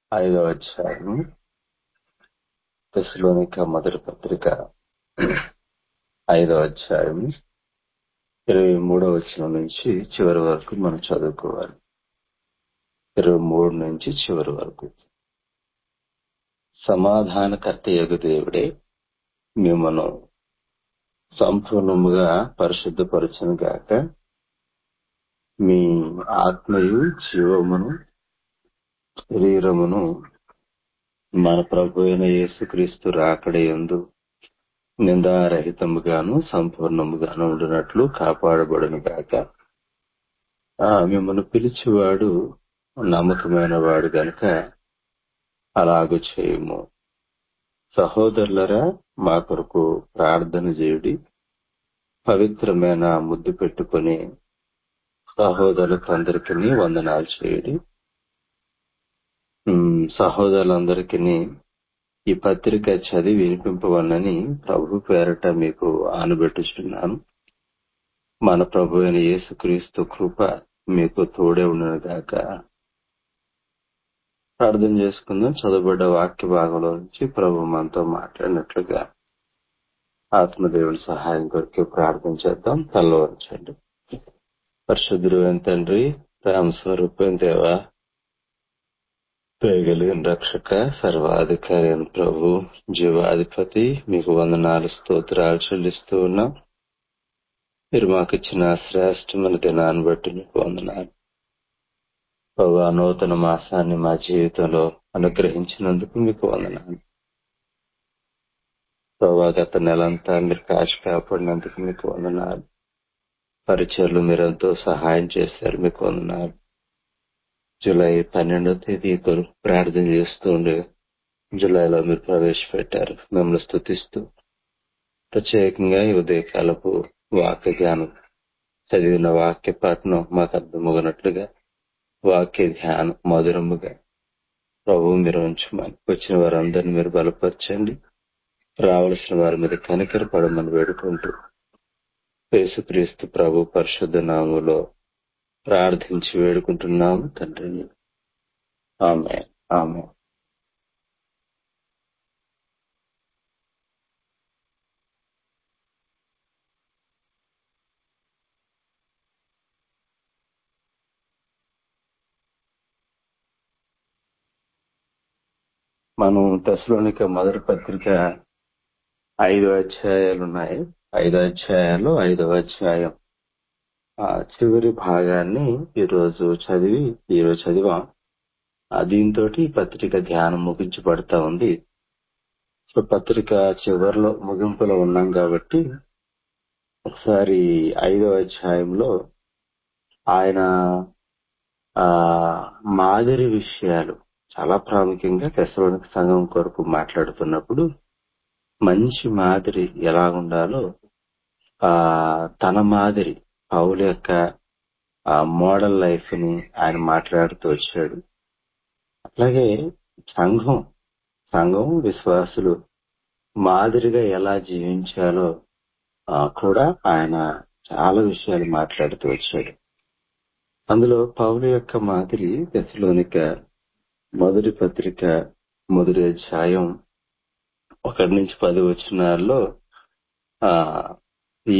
ఐదవ అధ్యాయం తెస్సలోనిక మొదటి పత్రిక ఐదవ అధ్యాయం ఇరవై మూడవ వచనం నుంచి చివరి వరకు మనం చదువుకోవాలి ఇరవై మూడు నుంచి చివరి వరకు సమాధానకర్త యగు దేవుడే మిమ్మను సంపూర్ణముగా పరిశుద్ధపరచును గాక మీ ఆత్మయు జీవమును శరీరమును మన ప్రభు అయిన యేసుక్రీస్తు రాకడయందు నిందారహితముగాను సంపూర్ణముగాను ఉండినట్లు కాపాడబడును గాక ఆ మిమ్మల్ని పిలిచివాడు నమ్మకమైన వాడు గనుక అలాగు చేయము సహోదరులరా మా కొరకు ప్రార్థన చేయుడి పవిత్రమైన ముద్దు పెట్టుకుని సహోదరులకు అందరికీ వందనాలు చేయుడి ఉమ్, సహోదరులందరికీ ఈ పత్రిక చదివి వినిపింపవన్నని ప్రభు పేరట మీకు ఆనబెట్టుచున్నాను మన ప్రభు అయిన యేసుక్రీస్తు కృప మీకు తోడే ఉండను గాక ప్రార్థన చేసుకుందాం చదవబడ్డ వాక్య భాగంలో నుంచి ప్రభు మనతో మాట్లాడినట్లుగా ఆత్మదేవుని సహాయం కొరకు ప్రార్థన చేద్దాం తల్లవరచండి పరిశుద్ధుడు తండ్రి రామ స్వరూపం దేవా పేగలిగిన రక్షక సర్వాధికారి అయిన ప్రభు జీవాధిపతి మీకు వందనాలు స్తోత్రాలు చెల్లిస్తూ ఉన్నాం మీరు మాకు ఇచ్చిన శ్రేష్టమైన దినాన్ని బట్టి మీకు వందనాలు ప్రభు నూతన మాసాన్ని మా జీవితంలో అనుగ్రహించినందుకు మీకు వందనాలు ప్రభా గత నెలంతా మీరు కాచి కాపాడినందుకు మీకు వందనాలు పరిచయలు మీరెంతో సహాయం చేశారు మీకు వందనాలు జూలై పన్నెండో తేదీ కొరకు ప్రార్థన చేస్తూ ఉండే జూలైలో మీరు ప్రవేశపెట్టారు మిమ్మల్ని స్థుతిస్తూ ప్రత్యేకంగా ఈ ఉదయకాలపు వాక్య జ్ఞానం చదివిన వాక్య పఠనం మాకు అర్థమగినట్లుగా వాక్య ధ్యానం మధురముగా ప్రభు మీరు ఉంచమని వచ్చిన వారందరినీ మీరు బలపరచండి రావలసిన వారి మీద కనికరపడమని వేడుకుంటూ యేసుక్రీస్తు ప్రభు పరిశుద్ధ నామములో ప్రార్థించి వేడుకుంటున్నాము తండ్రి ఆమె ఆమె మనం దశలోనిక మొదటి పత్రిక ఐదు అధ్యాయాలు ఉన్నాయి ఐదు అధ్యాయాలు ఐదవ అధ్యాయం ఆ చివరి భాగాన్ని ఈరోజు చదివి ఈరోజు చదివాం ఆ దీంతో పత్రిక ధ్యానం ముగించబడతా ఉంది సో పత్రిక చివరిలో ముగింపులో ఉన్నాం కాబట్టి ఒకసారి ఐదవ అధ్యాయంలో ఆయన ఆ మాదిరి విషయాలు చాలా ప్రాముఖ్యంగా తెసలోనికి సంఘం కొరకు మాట్లాడుతున్నప్పుడు మంచి మాదిరి ఎలా ఉండాలో ఆ తన మాదిరి పౌలు యొక్క ఆ మోడల్ లైఫ్ ని ఆయన మాట్లాడుతూ వచ్చాడు అట్లాగే సంఘం సంఘం విశ్వాసులు మాదిరిగా ఎలా జీవించాలో ఆ, కూడా ఆయన చాలా విషయాలు మాట్లాడుతూ వచ్చాడు అందులో పౌలు యొక్క మాదిరి దశలోనిక మొదటి పత్రిక మొదటి అధ్యాయం ఒకటి నుంచి పది వచనాల్లో ఆ ఈ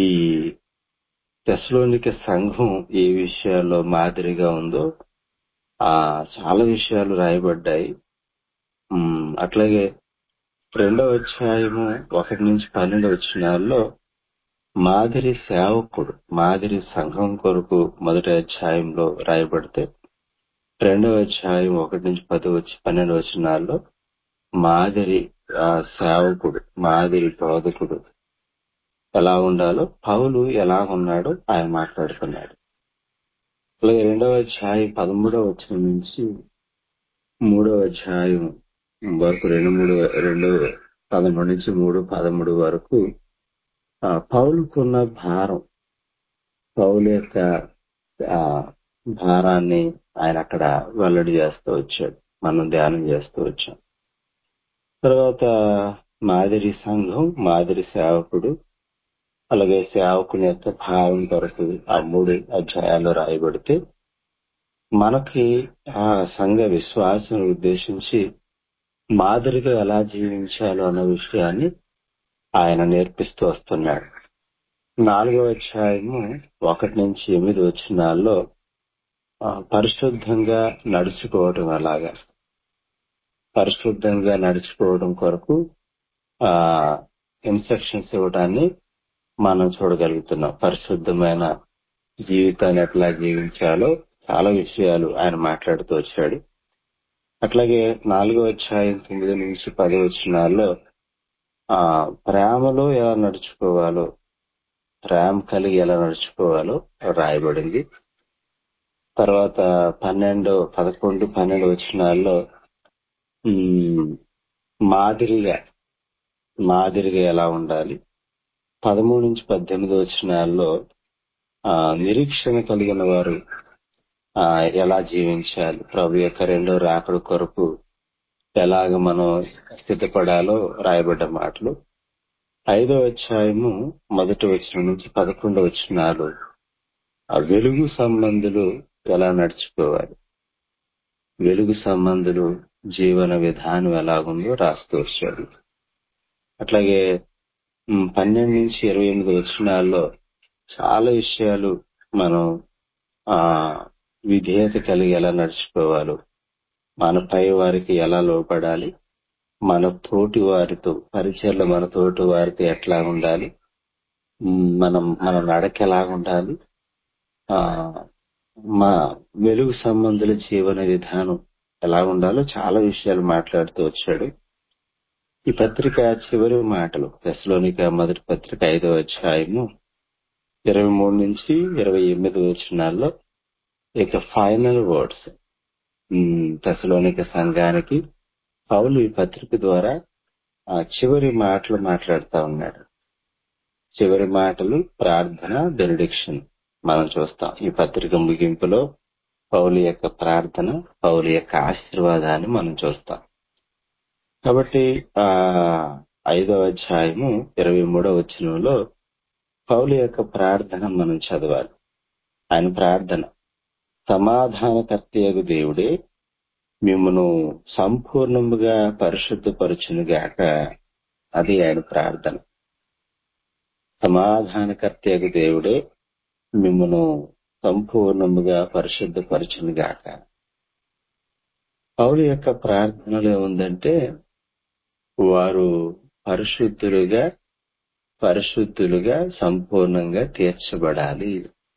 దశలోనిక సంఘం ఏ విషయాల్లో మాదిరిగా ఉందో ఆ చాలా విషయాలు రాయబడ్డాయి ఉమ్, అట్లాగే రెండవ అధ్యాయము ఒకటి నుంచి పన్నెండు వచనాల్లో మాదిరి సేవకుడు మాదిరి సంఘం కొరకు మొదటి అధ్యాయంలో రాయబడితే రెండవ అధ్యాయం ఒకటి నుంచి పది వచ్చి పన్నెండు వచనాల్లో మాదిరి ఆ, సేవకుడు మాదిరి బోధకుడు ఎలా ఉండాలో పౌలు ఎలా ఉన్నాడో ఆయన మాట్లాడుతున్నాడు అలాగే రెండవ అధ్యాయం పదమూడవ వచనం నుంచి మూడవ అధ్యాయం వరకు రెండు మూడు రెండు పదమూడు నుంచి మూడు పదమూడు వరకు ఆ, పౌలుకున్న భారం పౌలు యొక్క ఆ, భారాన్ని ఆయన అక్కడ వెల్లడి చేస్తూ వచ్చాడు మనం ధ్యానం చేస్తూ వచ్చాం తర్వాత మాదిరి సంఘం మాదిరి సేవకుడు అలాగే సేవకుని యొక్క భావం కొరకు ఆ మూడు అధ్యాయాలు రాయబడితే మనకి ఆ సంఘ విశ్వాసం ఉద్దేశించి మాదిరిగా ఎలా జీవించాలో అన్న విషయాన్ని ఆయన నేర్పిస్తూ వస్తున్నాడు నాలుగవ అధ్యాయము ఒకటి నుంచి ఎనిమిది వచ్చినాల్లో ఆ, పరిశుద్ధంగా నడుచుకోవడం ఎలాగా పరిశుద్ధంగా నడుచుకోవడం కొరకు ఆ ఇన్స్ట్రక్షన్స్ ఇవ్వడాన్ని మనం చూడగలుగుతున్నాం పరిశుద్ధమైన జీవితాన్ని ఎట్లా జీవించాలో చాలా విషయాలు ఆయన మాట్లాడుతూ వచ్చాడు అట్లాగే నాలుగో అధ్యాయం తొమ్మిది నుంచి పది వచ్చినాల్లో ఆ ప్రేమలో ఎలా నడుచుకోవాలో ప్రేమ కలిగి ఎలా నడుచుకోవాలో రాయబడింది తర్వాత పన్నెండు పదకొండు పన్నెండు వచ్చినాల్లో ఉమ్, మాదిరిగా మాదిరిగా ఎలా ఉండాలి పదమూడు నుంచి పద్దెనిమిది వచ్చినాల్లో ఆ, నిరీక్షణ కలిగిన వారు ఆ, ఎలా జీవించాలి ప్రభు యొక్క రెండో రాకడ కొరకు ఎలాగ మనం సిద్ధపడాలో రాయబడ్డ మాటలు ఐదో అధ్యాయము మొదటి వచనం నుంచి పదకొండు వచనాలు ఆ వెలుగు సంబంధులు ఎలా నడుచుకోవాలి వెలుగు సంబంధులు జీవన విధానం ఎలాగుందో రాస్తూ వచ్చాడు అట్లాగే ఉమ్, పన్నెండు నుంచి ఇరవై ఎనిమిది వచనాల్లో చాలా విషయాలు మనం ఆ విధేయత కలిగి ఎలా నడుచుకోవాలో మన పై వారికి ఎలా లోపడాలి మన తోటి వారితో పరిచయలో మన తోటి వారితో ఎట్లా ఉండాలి ఉమ్, మనం మన నడక ఎలా ఉండాలి ఆ మా వెలుగు సంబంధుల జీవన విధానం ఎలా ఉండాలో చాలా విషయాలు మాట్లాడుతూ వచ్చాడు ఈ పత్రిక చివరి మాటలు దశలోనిక మొదటి పత్రిక ఐదవ అధ్యాయము ఇరవై మూడు నుంచి ఇరవై ఎనిమిది వచనాల్లో ఇక ఫైనల్ వర్డ్స్ దశలోనిక సంఘానికి పౌలు ఈ పత్రిక ద్వారా ఆ చివరి మాటలు మాట్లాడుతా ఉన్నాడు చివరి మాటలు ప్రార్థన బెనడిక్షన్ మనం చూస్తాం ఈ పత్రిక ముగింపులో పౌలు యొక్క ప్రార్థన పౌలు యొక్క ఆశీర్వాదాన్ని మనం చూస్తాం కాబట్టి ఆ ఐదవ అధ్యాయము ఇరవై మూడవ వచనంలో పౌలు యొక్క ప్రార్థన మనం చదవాలి ఆయన ప్రార్థన సమాధానకర్తయగు దేవుడే మిమ్మను సంపూర్ణముగా పరిశుద్ధపరచునుగాక అది ఆయన ప్రార్థన సమాధానకర్తయగు దేవుడే మిమ్మను సంపూర్ణముగా పరిశుద్ధపరచునుగాక పౌలు యొక్క ప్రార్థనలో ఏముందంటే వారు పరిశుద్ధులుగా పరిశుద్ధులుగా సంపూర్ణంగా తీర్చబడాలి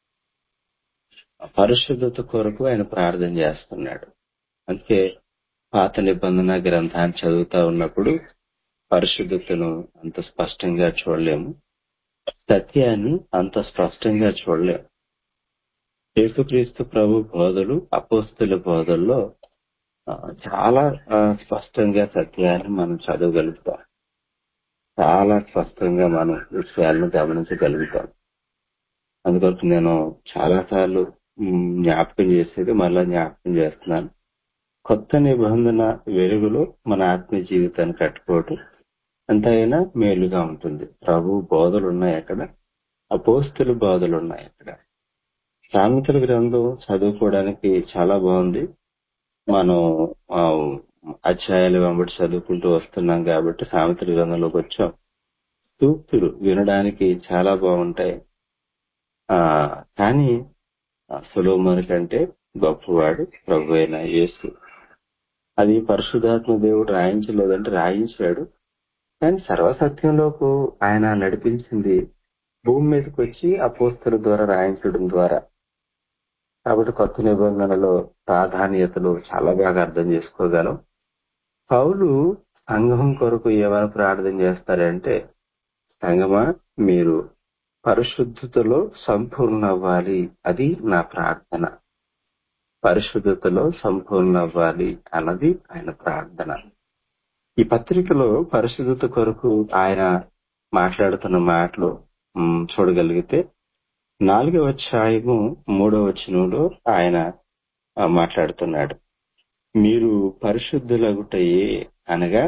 పరిశుద్ధత కొరకు ఆయన ప్రార్థన చేస్తున్నాడు అందుకే పాత నిబంధన గ్రంథాన్ని చదువుతా ఉన్నప్పుడు పరిశుద్ధతను అంత స్పష్టంగా చూడలేము సత్యాన్ని అంత స్పష్టంగా చూడలేము యేసుక్రీస్తు ప్రభు బోధలు అపోస్తుల బోధల్లో ఆ, చాలా ఆ, స్పష్టంగా సత్యాన్ని మనం చదవగలుగుతాం చాలా స్పష్టంగా మనం విషయాలను గమనించగలుగుతాం అందుకొరకు నేను చాలా సార్లు జ్ఞాపకం చేసేది మళ్ళా జ్ఞాపకం చేస్తున్నాను కొత్త నిబంధన వెలుగులో మన ఆత్మీయ జీవితాన్ని కట్టుకోవటం ఎంతైనా మేలుగా ఉంటుంది ప్రభు బోధలు ఉన్నాయి అక్కడ అపోస్తుల బోధలు ఉన్నాయి అక్కడ సామెతల గ్రంథం చదువుకోవడానికి చాలా బాగుంది మనం ఆ, అధ్యాయాలు వెంబడి చదువుకుంటూ వస్తున్నాం కాబట్టి సామెతల గ్రంథంలోకి వచ్చాం సూక్తులు వినడానికి చాలా బాగుంటాయి ఆ కానీ సులోమని కంటే గొప్పవాడు ప్రభు అయిన యేసు అది పరిశుధాత్మ దేవుడు రాయించలేదంటే రాయించాడు కానీ సర్వసత్యంలోకి ఆయన నడిపించింది భూమి మీదకి వచ్చి అపోస్తుల ద్వారా రాయించడం ద్వారా కాబట్టి కొత్త నిబంధనలో ప్రాధాన్యతలు చాలా బాగా అర్థం చేసుకోగలం పౌలు సంఘం కొరకు ఏమైనా ప్రార్థన చేస్తారంటే సంగమా మీరు పరిశుద్ధతలో సంపూర్ణ అవ్వాలి అది నా ప్రార్థన పరిశుద్ధతలో సంపూర్ణ అవ్వాలి అన్నది ఆయన ప్రార్థన ఈ పత్రికలో పరిశుద్ధత కొరకు ఆయన మాట్లాడుతున్న మాటలు మ్, చూడగలిగితే నాలుగవ అధ్యాయము మూడవ వచనంలో ఆయన ఆ, మాట్లాడుతున్నాడు మీరు పరిశుద్ధులగుటయే అనగా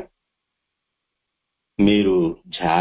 మీరు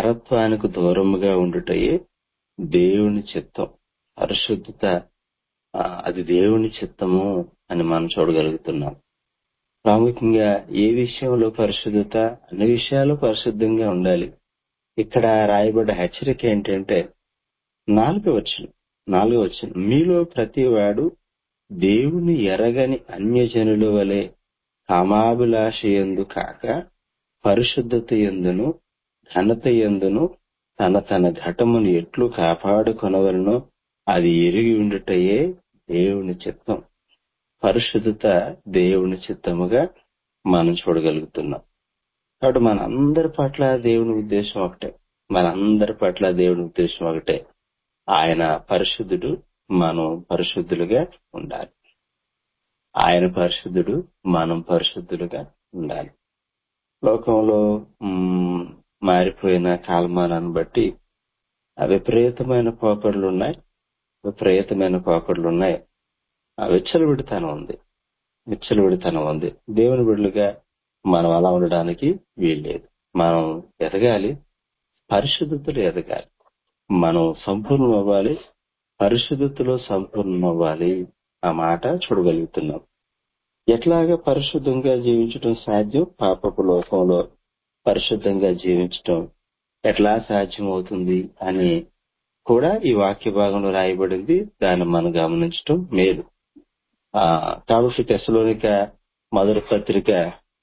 జారత్వానికి దూరముగా ఉండుటయే దేవుని చిత్తం పరిశుద్ధత ఆ, అది దేవుని చిత్తము అని మనం చూడగలుగుతున్నాం ప్రాముఖ్యంగా ఏ విషయంలో పరిశుద్ధత అన్ని విషయాలు పరిశుద్ధంగా ఉండాలి ఇక్కడ రాయబడ్డ హెచ్చరిక ఏంటంటే నాలుగో వచ్చిన నాలుగో వచ్చిన మీలో ప్రతివాడు దేవుని ఎరగని అన్యజనుల వలె కామాభిలాష ఎందు కాక పరిశుద్ధత ఎందును ఘనత ఎందును తన తన ఘటమును ఎట్లు కాపాడుకొనవలనో అది ఎరిగి ఉండుటయే దేవుని చిత్తం పరిశుద్ధత దేవుని చిత్తముగా మనం చూడగలుగుతున్నాం కాబట్టి మన అందరి పట్ల దేవుని ఉద్దేశం ఒకటే మన అందరి పట్ల దేవుని ఉద్దేశం ఒకటే ఆయన పరిశుద్ధుడు మనం పరిశుద్ధులుగా ఉండాలి ఆయన పరిశుద్ధుడు మనం పరిశుద్ధులుగా ఉండాలి లోకంలో మ్, మారిపోయిన కాలమానాన్ని బట్టి ఆ విపరీతమైన పోకడలు ఉన్నాయి విపరీతమైన పోకడలు ఉన్నాయి ఆ విచ్చలవిడితనం ఉంది విచ్చలవిడితనం ఉంది దేవుని బిడ్డలుగా మనం అలా ఉండడానికి వీల్లేదు మనం ఎదగాలి పరిశుద్ధతలో ఎదగాలి మనం సంపూర్ణం అవ్వాలి పరిశుద్ధతలో సంపూర్ణం అవ్వాలి ఆ మాట చూడగలుగుతున్నాం ఎట్లాగా పరిశుద్ధంగా జీవించడం సాధ్యం పాపపు లోకంలో పరిశుద్ధంగా జీవించటం ఎట్లా సాధ్యమవుతుంది అని కూడా ఈ వాక్య భాగంలో రాయబడింది దాన్ని మనం గమనించటం మేలు ఆ కాబట్టి తెసలోనిక మొదటి పత్రిక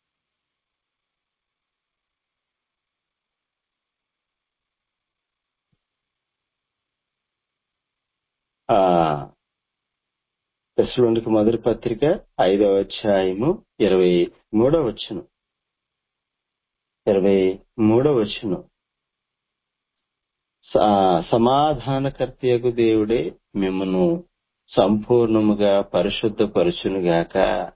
ఆ తెసలోనిక మొదటి పత్రిక ఐదవ అధ్యాయము ఇరవై మూడవ వచ్చును ఇరవై మూడవ వచ్చును సమాధానకర్తయగు దేవుడే మిమ్మను సంపూర్ణముగా పరిశుద్ధపరచునుగాక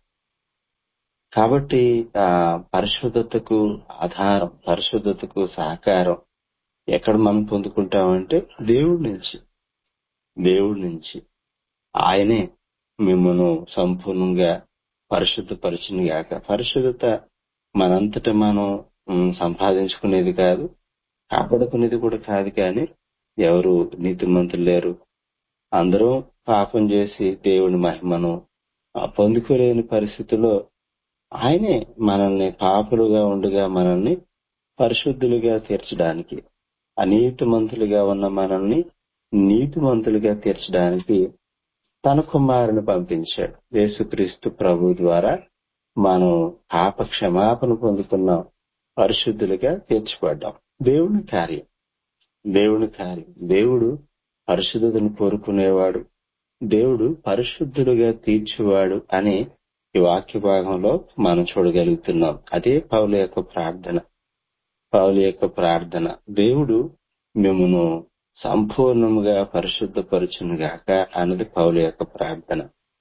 కాబట్టి ఆ పరిశుద్ధతకు ఆధారం పరిశుద్ధతకు సహకారం ఎక్కడ మనం పొందుకుంటామంటే దేవుడి నుంచి దేవుడి నుంచి ఆయనే మిమ్మను సంపూర్ణంగా పరిశుద్ధపరచునుగాక పరిశుద్ధత మనంతట మనం ఉమ్, సంపాదించుకునేది కాదు కాపాడుకునేది కూడా కాదు కానీ ఎవరు నీతిమంతులు లేరు అందరూ పాపం చేసి దేవుని మహిమను ఆ, పొందుకోలేని పరిస్థితిలో ఆయనే మనల్ని పాపులుగా ఉండగా మనల్ని పరిశుద్ధులుగా తీర్చడానికి అనీతిమంతులుగా ఉన్న మనల్ని నీతిమంతులుగా తీర్చడానికి తన కుమారుని పంపించాడు యేసుక్రీస్తు ప్రభు ద్వారా మనం పాప క్షమాపణ పొందుకున్నాం పరిశుద్ధులుగా తీర్చబడ్డాం దేవుని కార్యం దేవుని కార్యం దేవుడు పరిశుద్ధతను కోరుకునేవాడు దేవుడు పరిశుద్ధులుగా తీర్చేవాడు అని ఈ వాక్య భాగంలో మనం చూడగలుగుతున్నాం అదే పౌలు యొక్క ప్రార్థన పౌలు యొక్క ప్రార్థన దేవుడు మిమ్మను సంపూర్ణముగా పరిశుద్ధపరచునుగాక అన్నది పౌలు యొక్క ప్రార్థన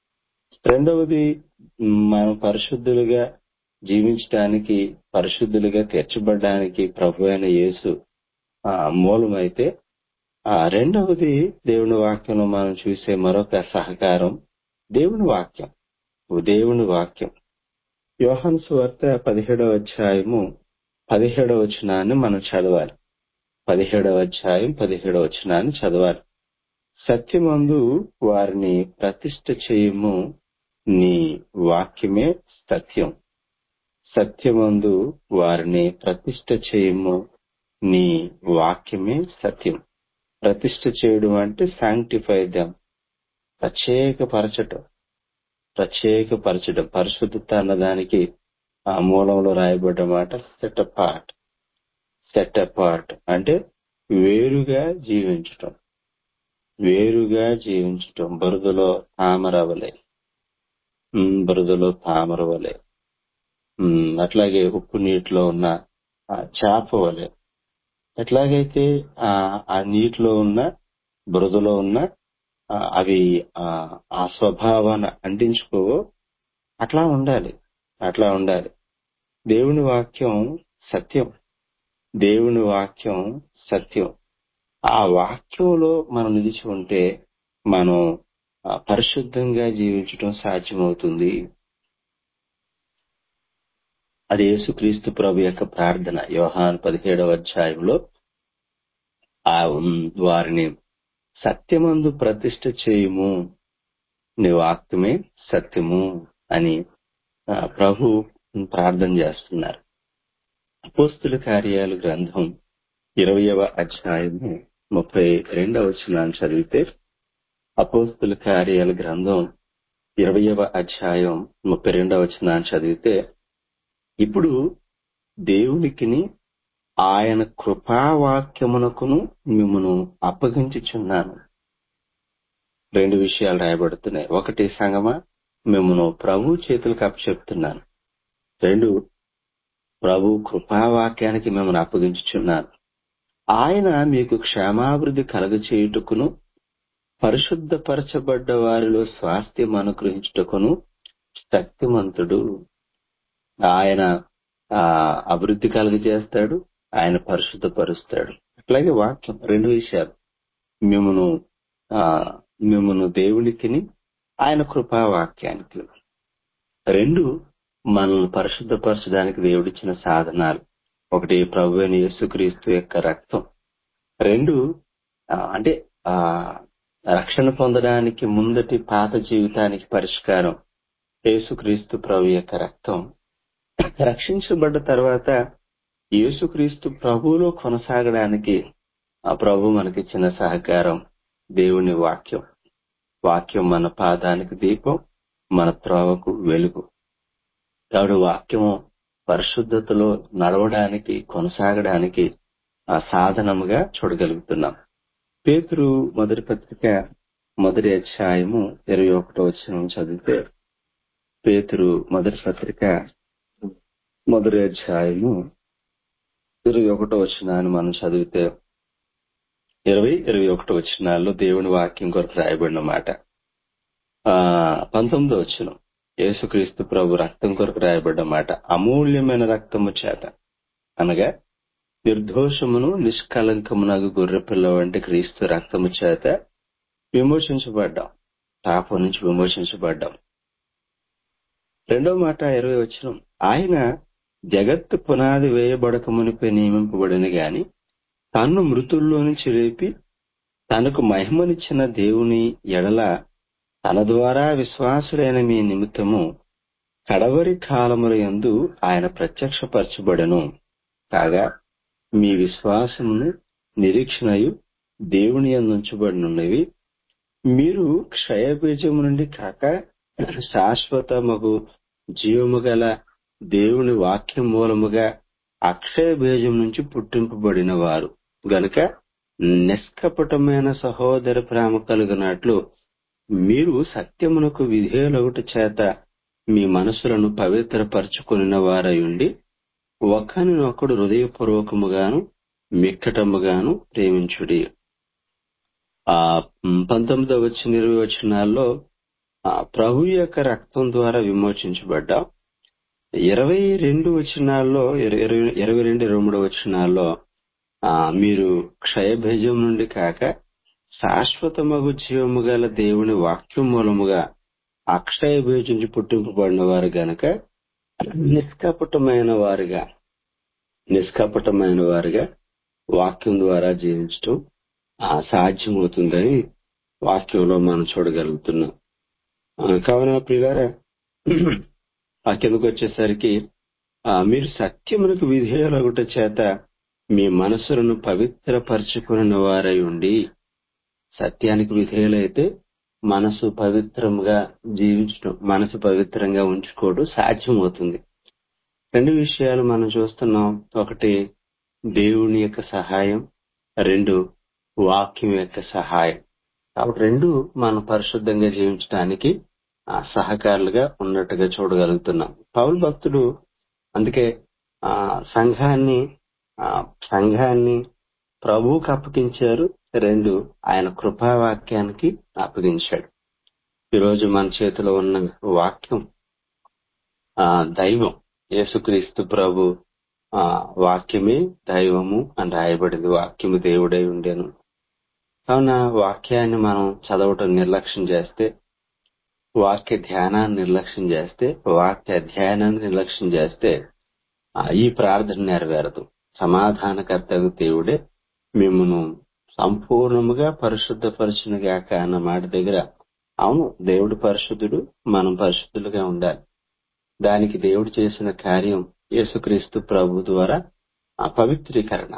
రెండవది మ్, మనం పరిశుద్ధులుగా జీవించడానికి పరిశుద్ధులుగా తీర్చబడడానికి ప్రభు అయిన యేసు ఆ, మూలమైతే ఆ రెండవది దేవుని వాక్యంలో మనం చూసే మరొక సహకారం దేవుని వాక్యం దేవుని వాక్యం యోహాను సువార్త పదిహేడవ అధ్యాయము పదిహేడవ వచనాన్ని మనం చదవాలి పదిహేడవ అధ్యాయం పదిహేడవ వచనాన్ని చదవాలి సత్యమందు వారిని ప్రతిష్ఠ చేయము నీ వాక్యమే సత్యం సత్యమందు వారిని ప్రతిష్ఠ చేయము నీ వాక్యమే సత్యం ప్రతిష్ఠ చేయడం అంటే సాంక్టిఫై దెం ప్రత్యేకపరచటం ప్రత్యేకపరచడం పరిశుద్ధత అన్నదానికి ఆ మూలంలో రాయబడ్డ మాట సెట్ అపార్ట్ సెట్ అపార్ట్ అంటే వేరుగా జీవించటం వేరుగా జీవించటం బురదలో తామరవలే ఉమ్, బురదలో తామర వలె ఉమ్, అట్లాగే ఉప్పు నీటిలో ఉన్న ఆ చేప వలె ఎట్లాగైతే ఆ ఆ నీటిలో ఉన్న బురదలో ఉన్న ఆ, అవి ఆ ఆ స్వభావాన్ని అంటించుకోవో అట్లా ఉండాలి అట్లా ఉండాలి దేవుని వాక్యం సత్యం దేవుని వాక్యం సత్యం ఆ వాక్యంలో మనం నిలిచి ఉంటే మనం ఆ, పరిశుద్ధంగా జీవించడం సాధ్యమవుతుంది అది యేసుక్రీస్తు ప్రభు యొక్క ప్రార్థన యోహాన్ పదిహేడవ అధ్యాయంలో ఆ ఉమ్, వారిని సత్యమందు ప్రతిష్ఠ చేయుము నీ వాక్యమే సత్యము అని ఆ, ప్రభు ప్రార్థన చేస్తున్నారు అపోస్తుల కార్యాలు గ్రంథం ఇరవయవ అధ్యాయము ముప్పై రెండవ వచనాన్ని చదివితే అపోస్తుల కార్యాల గ్రంథం ఇరవయవ అధ్యాయం ముప్పై రెండవ వచనాన్ని చదివితే ఇప్పుడు దేవునికిని ఆయన కృపావాక్యమునకును మిమ్మను అప్పగించుచున్నాను రెండు విషయాలు రాయబడుతున్నాయి ఒకటి సంగమా మిమ్మను ప్రభు చేతులకు అప్పచెప్తున్నాను రెండు ప్రభు కృపావాక్యానికి మిమ్మల్ని అప్పగించుచున్నాను ఆయన మీకు క్షేమాభివృద్ధి కలగచేయుటకును పరిశుద్ధపరచబడ్డ వారిలో స్వాస్థ్యం అనుగ్రహించుటకును శక్తిమంతుడు ఆయన ఆ అభివృద్ధి కలుగజేస్తాడు ఆయన పరిశుద్ధపరుస్తాడు అట్లాగే వాక్యం రెండు విషయాలు మిమ్మను ఆ మిమ్మను దేవునికిని ఆయన కృపావాక్యానికి రెండు మనల్ని పరిశుద్ధపరచడానికి దేవుడిచ్చిన సాధనాలు ఒకటి ప్రభు అయిన యేసుక్రీస్తు యొక్క రక్తం రెండు ఆ, అంటే ఆ రక్షణ పొందడానికి ముందటి పాత జీవితానికి పరిష్కారం యేసుక్రీస్తు ప్రభు యొక్క రక్తం రక్షించబడ్డ తర్వాత యేసుక్రీస్తు ప్రభువులో కొనసాగడానికి ఆ ప్రభు మనకిచ్చిన సహకారం దేవుని వాక్యం వాక్యం మన పాదానికి దీపం మన త్రోవకు వెలుగు కాబట్టి వాక్యము పరిశుద్ధతలో నడవడానికి కొనసాగడానికి ఆ సాధనముగా చూడగలుగుతున్నాం పేతురు మొదటి పత్రిక మొదటి అధ్యాయము ఇరవై ఒకటో వచ్చిన చదివితే పేతురు మొదటి పత్రిక మొదటి అధ్యాయము ఇరవై ఒకటో వచ్చినాన్ని మనం చదివితే ఇరవై ఇరవై ఒకటో వచ్చినాల్లో దేవుని వాక్యం కొరకు రాయబడిన మాట ఆ పంతొమ్మిదో వచ్చిన యేసుక్రీస్తు ప్రభు రక్తం కొరకు రాయబడ్డ మాట అమూల్యమైన రక్తము చేత అనగా నిర్దోషమును నిష్కలంకమునగు గొర్రెపిల్ల వంటి క్రీస్తు రక్తము చేత విమోచించబడ్డాం పాపం నుంచి విమోచించబడ్డాం రెండో మాట ఇరవై వచ్చిన ఆయన జగత్తు పునాది వేయబడక మునిపై నియమింపబడిన గాని తన్ను మృతుల్లో నుంచి లేపి తనకు మహిమనిచ్చిన దేవుని ఎడల తన ద్వారా విశ్వాసులైన మీ నిమిత్తము కడవరి కాలముల యందు ఆయన ప్రత్యక్షపరచబడను కాగా మీ విశ్వాసమును నిరీక్షణయు దేవుని యందు ఉంచబడినున్నవి మీరు క్షయబీజము నుండి కాక శాశ్వతమగు జీవము గల దేవుని వాక్యం మూలముగా అక్షయ బీజం నుంచి పుట్టింపబడిన వారు గనుక నిష్కపటమైన సహోదర ప్రేమ కలిగినట్లు మీరు సత్యమునకు విధేయులగుట చేత మీ మనసులను పవిత్రపరచుకుని వారయుండి ఒకరినొకడు హృదయపూర్వకముగాను మిక్కటముగాను ప్రేమించుడి ఆ ఉమ్, పంతొమ్మిదవ వచ్చిన ఇరవై వచనాల్లో ఆ ప్రభు యొక్క రక్తం ద్వారా విమోచించబడ్డాం ఇరవై రెండు వచనాల్లో ఇర- ఇరవై ఇరవై రెండు ఇరవై మూడు వచనాల్లో ఆ మీరు క్షయభేజం నుండి కాక శాశ్వతమగు జీవము గల దేవుని వాక్యం మూలముగా అక్షయ బీజం నుంచి పుట్టింపబడిన వారు గనక నిష్కపటమైన వారుగా నిష్కపటమైన వారుగా వాక్యం ద్వారా జీవించటం ఆ, సాధ్యమవుతుందని వాక్యంలో మనం చూడగలుగుతున్నాం ఆ, కావున ప్రియులారా ఆ కిందకు వచ్చేసరికి ఆ, మీరు సత్యమునకు విధేయులగుట చేత మీ మనసులను పవిత్రపరచుకుని వారై ఉండి సత్యానికి విధేయులైతే మనసు పవిత్రంగా జీవించడం మనసు పవిత్రంగా ఉంచుకోవడం సాధ్యమవుతుంది రెండు విషయాలు మనం చూస్తున్నాం ఒకటి దేవుని యొక్క సహాయం రెండు వాక్యం యొక్క సహాయం కాబట్టి రెండు మనం పరిశుద్ధంగా జీవించడానికి ఆ, సహకారులుగా ఉన్నట్టుగా చూడగలుగుతున్నాం పౌలు భక్తుడు అందుకే ఆ సంఘాన్ని ఆ సంఘాన్ని ప్రభువుకు అప్పగించారు రెండు ఆయన కృపావాక్యానికి అప్పగించాడు ఈరోజు మన చేతిలో ఉన్న వాక్యం ఆ దైవం యేసుక్రీస్తు ప్రభు ఆ వాక్యమే దైవము అని రాయబడింది వాక్యము దేవుడై ఉండేను కావున వాక్యాన్ని మనం చదవటం నిర్లక్ష్యం చేస్తే వాక్య ధ్యానాన్ని నిర్లక్ష్యం చేస్తే వాక్య అధ్యయనాన్ని నిర్లక్ష్యం చేస్తే ఆ, ఈ ప్రార్థన నెరవేరదు సమాధానకర్తకు దేవుడే మిమ్మను సంపూర్ణముగా పరిశుద్ధపరచును గాక అన్న మాట దగ్గర అవును దేవుడు పరిశుద్ధుడు మనం పరిశుద్ధులుగా ఉండాలి దానికి దేవుడు చేసిన కార్యం యేసుక్రీస్తు ప్రభు ద్వారా ఆ పవిత్రీకరణ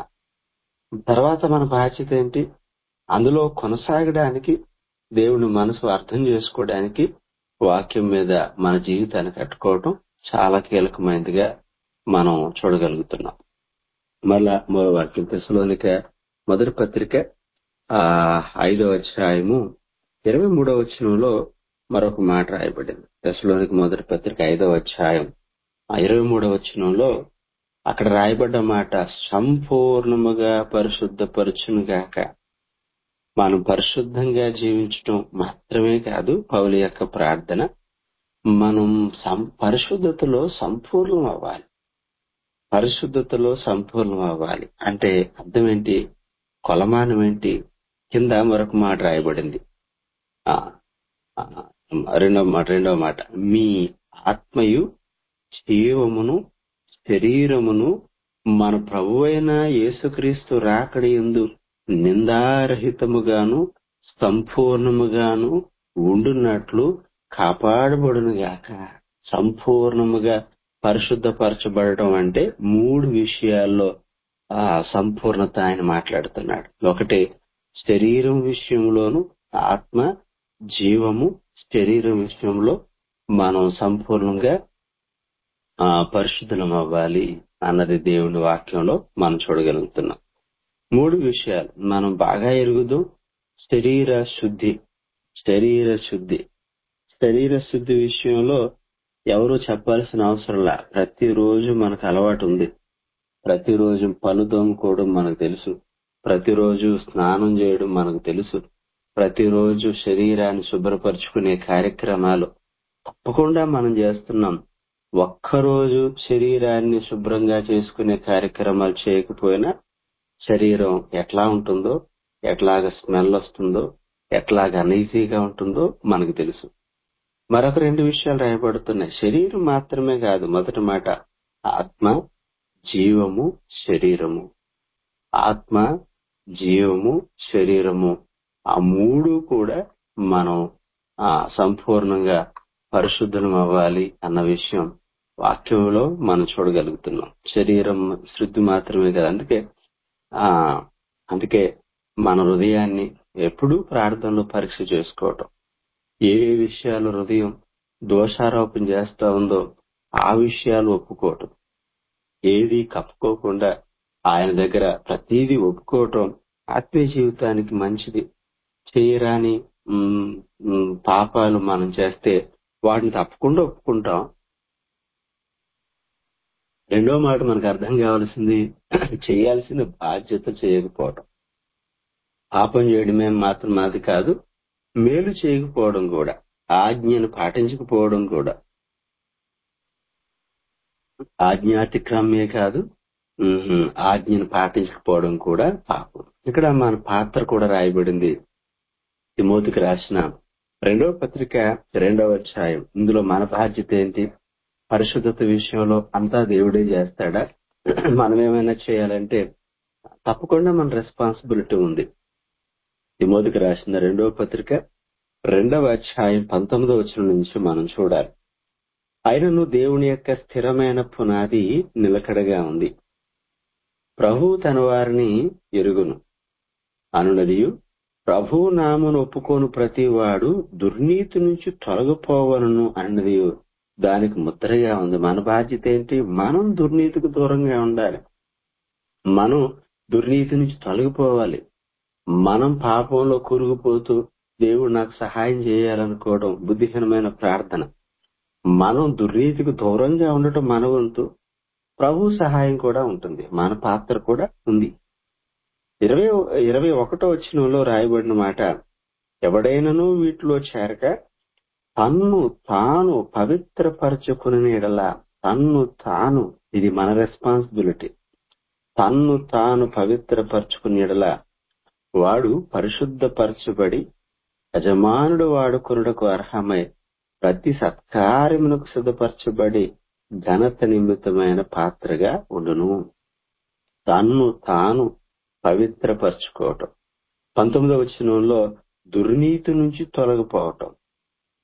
తర్వాత మన బాధ్యత ఏంటి అందులో కొనసాగడానికి దేవుని మనసు అర్థం చేసుకోవడానికి వాక్యం మీద మన జీవితాన్ని కట్టుకోవటం చాలా కీలకమైనదిగా మనం చూడగలుగుతున్నాం మళ్ళా మరో వాక్యం తెసలోనిక మొదటి పత్రిక ఆ ఐదో అధ్యాయము ఇరవై మూడవ వచనంలో మరొక మాట రాయబడింది తెసలోనికి మొదటి పత్రిక ఐదవ అధ్యాయం ఆ ఇరవై మూడవ వచనంలో అక్కడ రాయబడ్డ మాట సంపూర్ణముగా పరిశుద్ధపరచునుగాక మనం పరిశుద్ధంగా జీవించడం మాత్రమే కాదు పౌలి యొక్క ప్రార్థన మనం సం- పరిశుద్ధతలో సంపూర్ణం అవ్వాలి పరిశుద్ధతలో సంపూర్ణం అవ్వాలి అంటే అర్థం ఏంటి కొలమానం ఏంటి కింద మరొక మాట రాయబడింది ఆ, ఆ, రెండవ మాట రెండవ మాట మీ ఆత్మయు జీవమును శరీరమును మన ప్రభువైన యేసుక్రీస్తు రాకడి ఎందు నిందారహితముగాను సంపూర్ణముగాను ఉండున్నట్లు కాపాడబడునుగాక సంపూర్ణముగా పరిశుద్ధపరచబడటం అంటే మూడు విషయాల్లో ఆ సంపూర్ణత ఆయన మాట్లాడుతున్నాడు ఒకటి శరీరం విషయంలోను ఆత్మ జీవము శరీరం విషయంలో మనం సంపూర్ణంగా ఆ పరిశుద్ధం అవ్వాలి అన్నది దేవుని వాక్యంలో మనం చూడగలుగుతున్నాం మూడు విషయాలు మనం బాగా ఎరుగుదాం శరీర శుద్ధి శరీర శుద్ధి శరీర శుద్ధి విషయంలో ఎవరు చెప్పాల్సిన అవసరంలా ప్రతిరోజు మనకు అలవాటు ఉంది ప్రతిరోజు పలు తోముకోవడం మనకు తెలుసు ప్రతిరోజు స్నానం చేయడం మనకు తెలుసు ప్రతిరోజు శరీరాన్ని శుభ్రపరచుకునే కార్యక్రమాలు తప్పకుండా మనం చేస్తున్నాం ఒక్కరోజు శరీరాన్ని శుభ్రంగా చేసుకునే కార్యక్రమాలు చేయకపోయినా శరీరం ఎట్లా ఉంటుందో ఎట్లాగ స్మెల్ వస్తుందో ఎట్లాగ అనీజీగా ఉంటుందో మనకు తెలుసు మరొక రెండు విషయాలు రాయబడుతున్నాయి శరీరం మాత్రమే కాదు మొదటి మాట ఆత్మ జీవము శరీరము ఆత్మ జీవము శరీరము ఆ మూడు కూడా మనం ఆ సంపూర్ణంగా పరిశుద్ధం అవ్వాలి అన్న విషయం వాక్యంలో మనం చూడగలుగుతున్నాం శరీరం శుద్ధి మాత్రమే కదా అందుకే ఆ అందుకే మన హృదయాన్ని ఎప్పుడూ ప్రార్థనలో పరీక్ష చేసుకోవటం ఏ ఏ విషయాలు హృదయం దోషారోపణ చేస్తా ఉందో ఆ విషయాలు ఒప్పుకోవటం ఏది కప్పుకోకుండా ఆయన దగ్గర ప్రతిదీ ఒప్పుకోవటం ఆత్మీయ జీవితానికి మంచిది చేయరాని మ్, మ్, పాపాలు మనం చేస్తే వాటిని తప్పకుండా ఒప్పుకుంటాం రెండో మాట మనకు అర్థం కావాల్సింది చేయాల్సిన బాధ్యత చేయకపోవటం పాపం చేయడమే మాత్రం అది కాదు మేలు చేయకపోవడం కూడా ఆజ్ఞను పాటించకపోవడం కూడా ఆజ్ఞాతిక్రమే కాదు ఉహుం, ఆజ్ఞను పాటించకపోవడం కూడా పాపం ఇక్కడ మన పాత్ర కూడా రాయబడింది తిమోతికి రాసిన రెండవ పత్రిక రెండవ అధ్యాయం ఇందులో మన బాధ్యత ఏంటి పరిశుద్ధత విషయంలో అంతా దేవుడే చేస్తాడా మనం ఏమైనా చేయాలంటే తప్పకుండా మన రెస్పాన్సిబిలిటీ ఉంది తిమోతికి రాసిన రెండవ పత్రిక రెండవ అధ్యాయం పంతొమ్మిదవ వచనం నుంచి మనం చూడాలి అయినను దేవుని యొక్క స్థిరమైన పునాది నిలకడగా ఉంది ప్రభు తన వారిని ఎరుగును అనునదియు ప్రభు నామును ఒప్పుకోను ప్రతి వాడు దుర్నీతి నుంచి తొలగిపోవలను అన్నది దానికి ముద్రగా ఉంది మన బాధ్యత ఏంటి మనం దుర్నీతికి దూరంగా ఉండాలి మనం దుర్నీతి నుంచి తొలగిపోవాలి మనం పాపంలో కూరుకుపోతూ దేవుడు నాకు సహాయం చేయాలనుకోవడం బుద్ధిహీనమైన ప్రార్థన మనం దుర్నీతికి దూరంగా ఉండటం మన వంతు ప్రభు సహాయం కూడా ఉంటుంది మన పాత్ర కూడా ఉంది ఇరవై ఇరవై ఒకటో వచ్చినంలో రాయబడిన మాట ఎవడైనను వీటిలో చేరక తన్ను తాను పవిత్రపరచుకుని ఎడల తన్ను తాను ఇది మన రెస్పాన్సిబిలిటీ తన్ను తాను పవిత్రపరచుకుని ఎడల వాడు పరిశుద్ధపరచబడి యజమానుడు వాడుకొనుటకు అర్హమై ప్రతి సత్కార్యమునకు సిద్ధపరచబడి ఘనత నిమిత్తమైన పాత్రగా ఉండును తన్ను తాను పవిత్రపరచుకోవటం పంతొమ్మిదవ వచనంలో దుర్నీతి నుంచి తొలగిపోవటం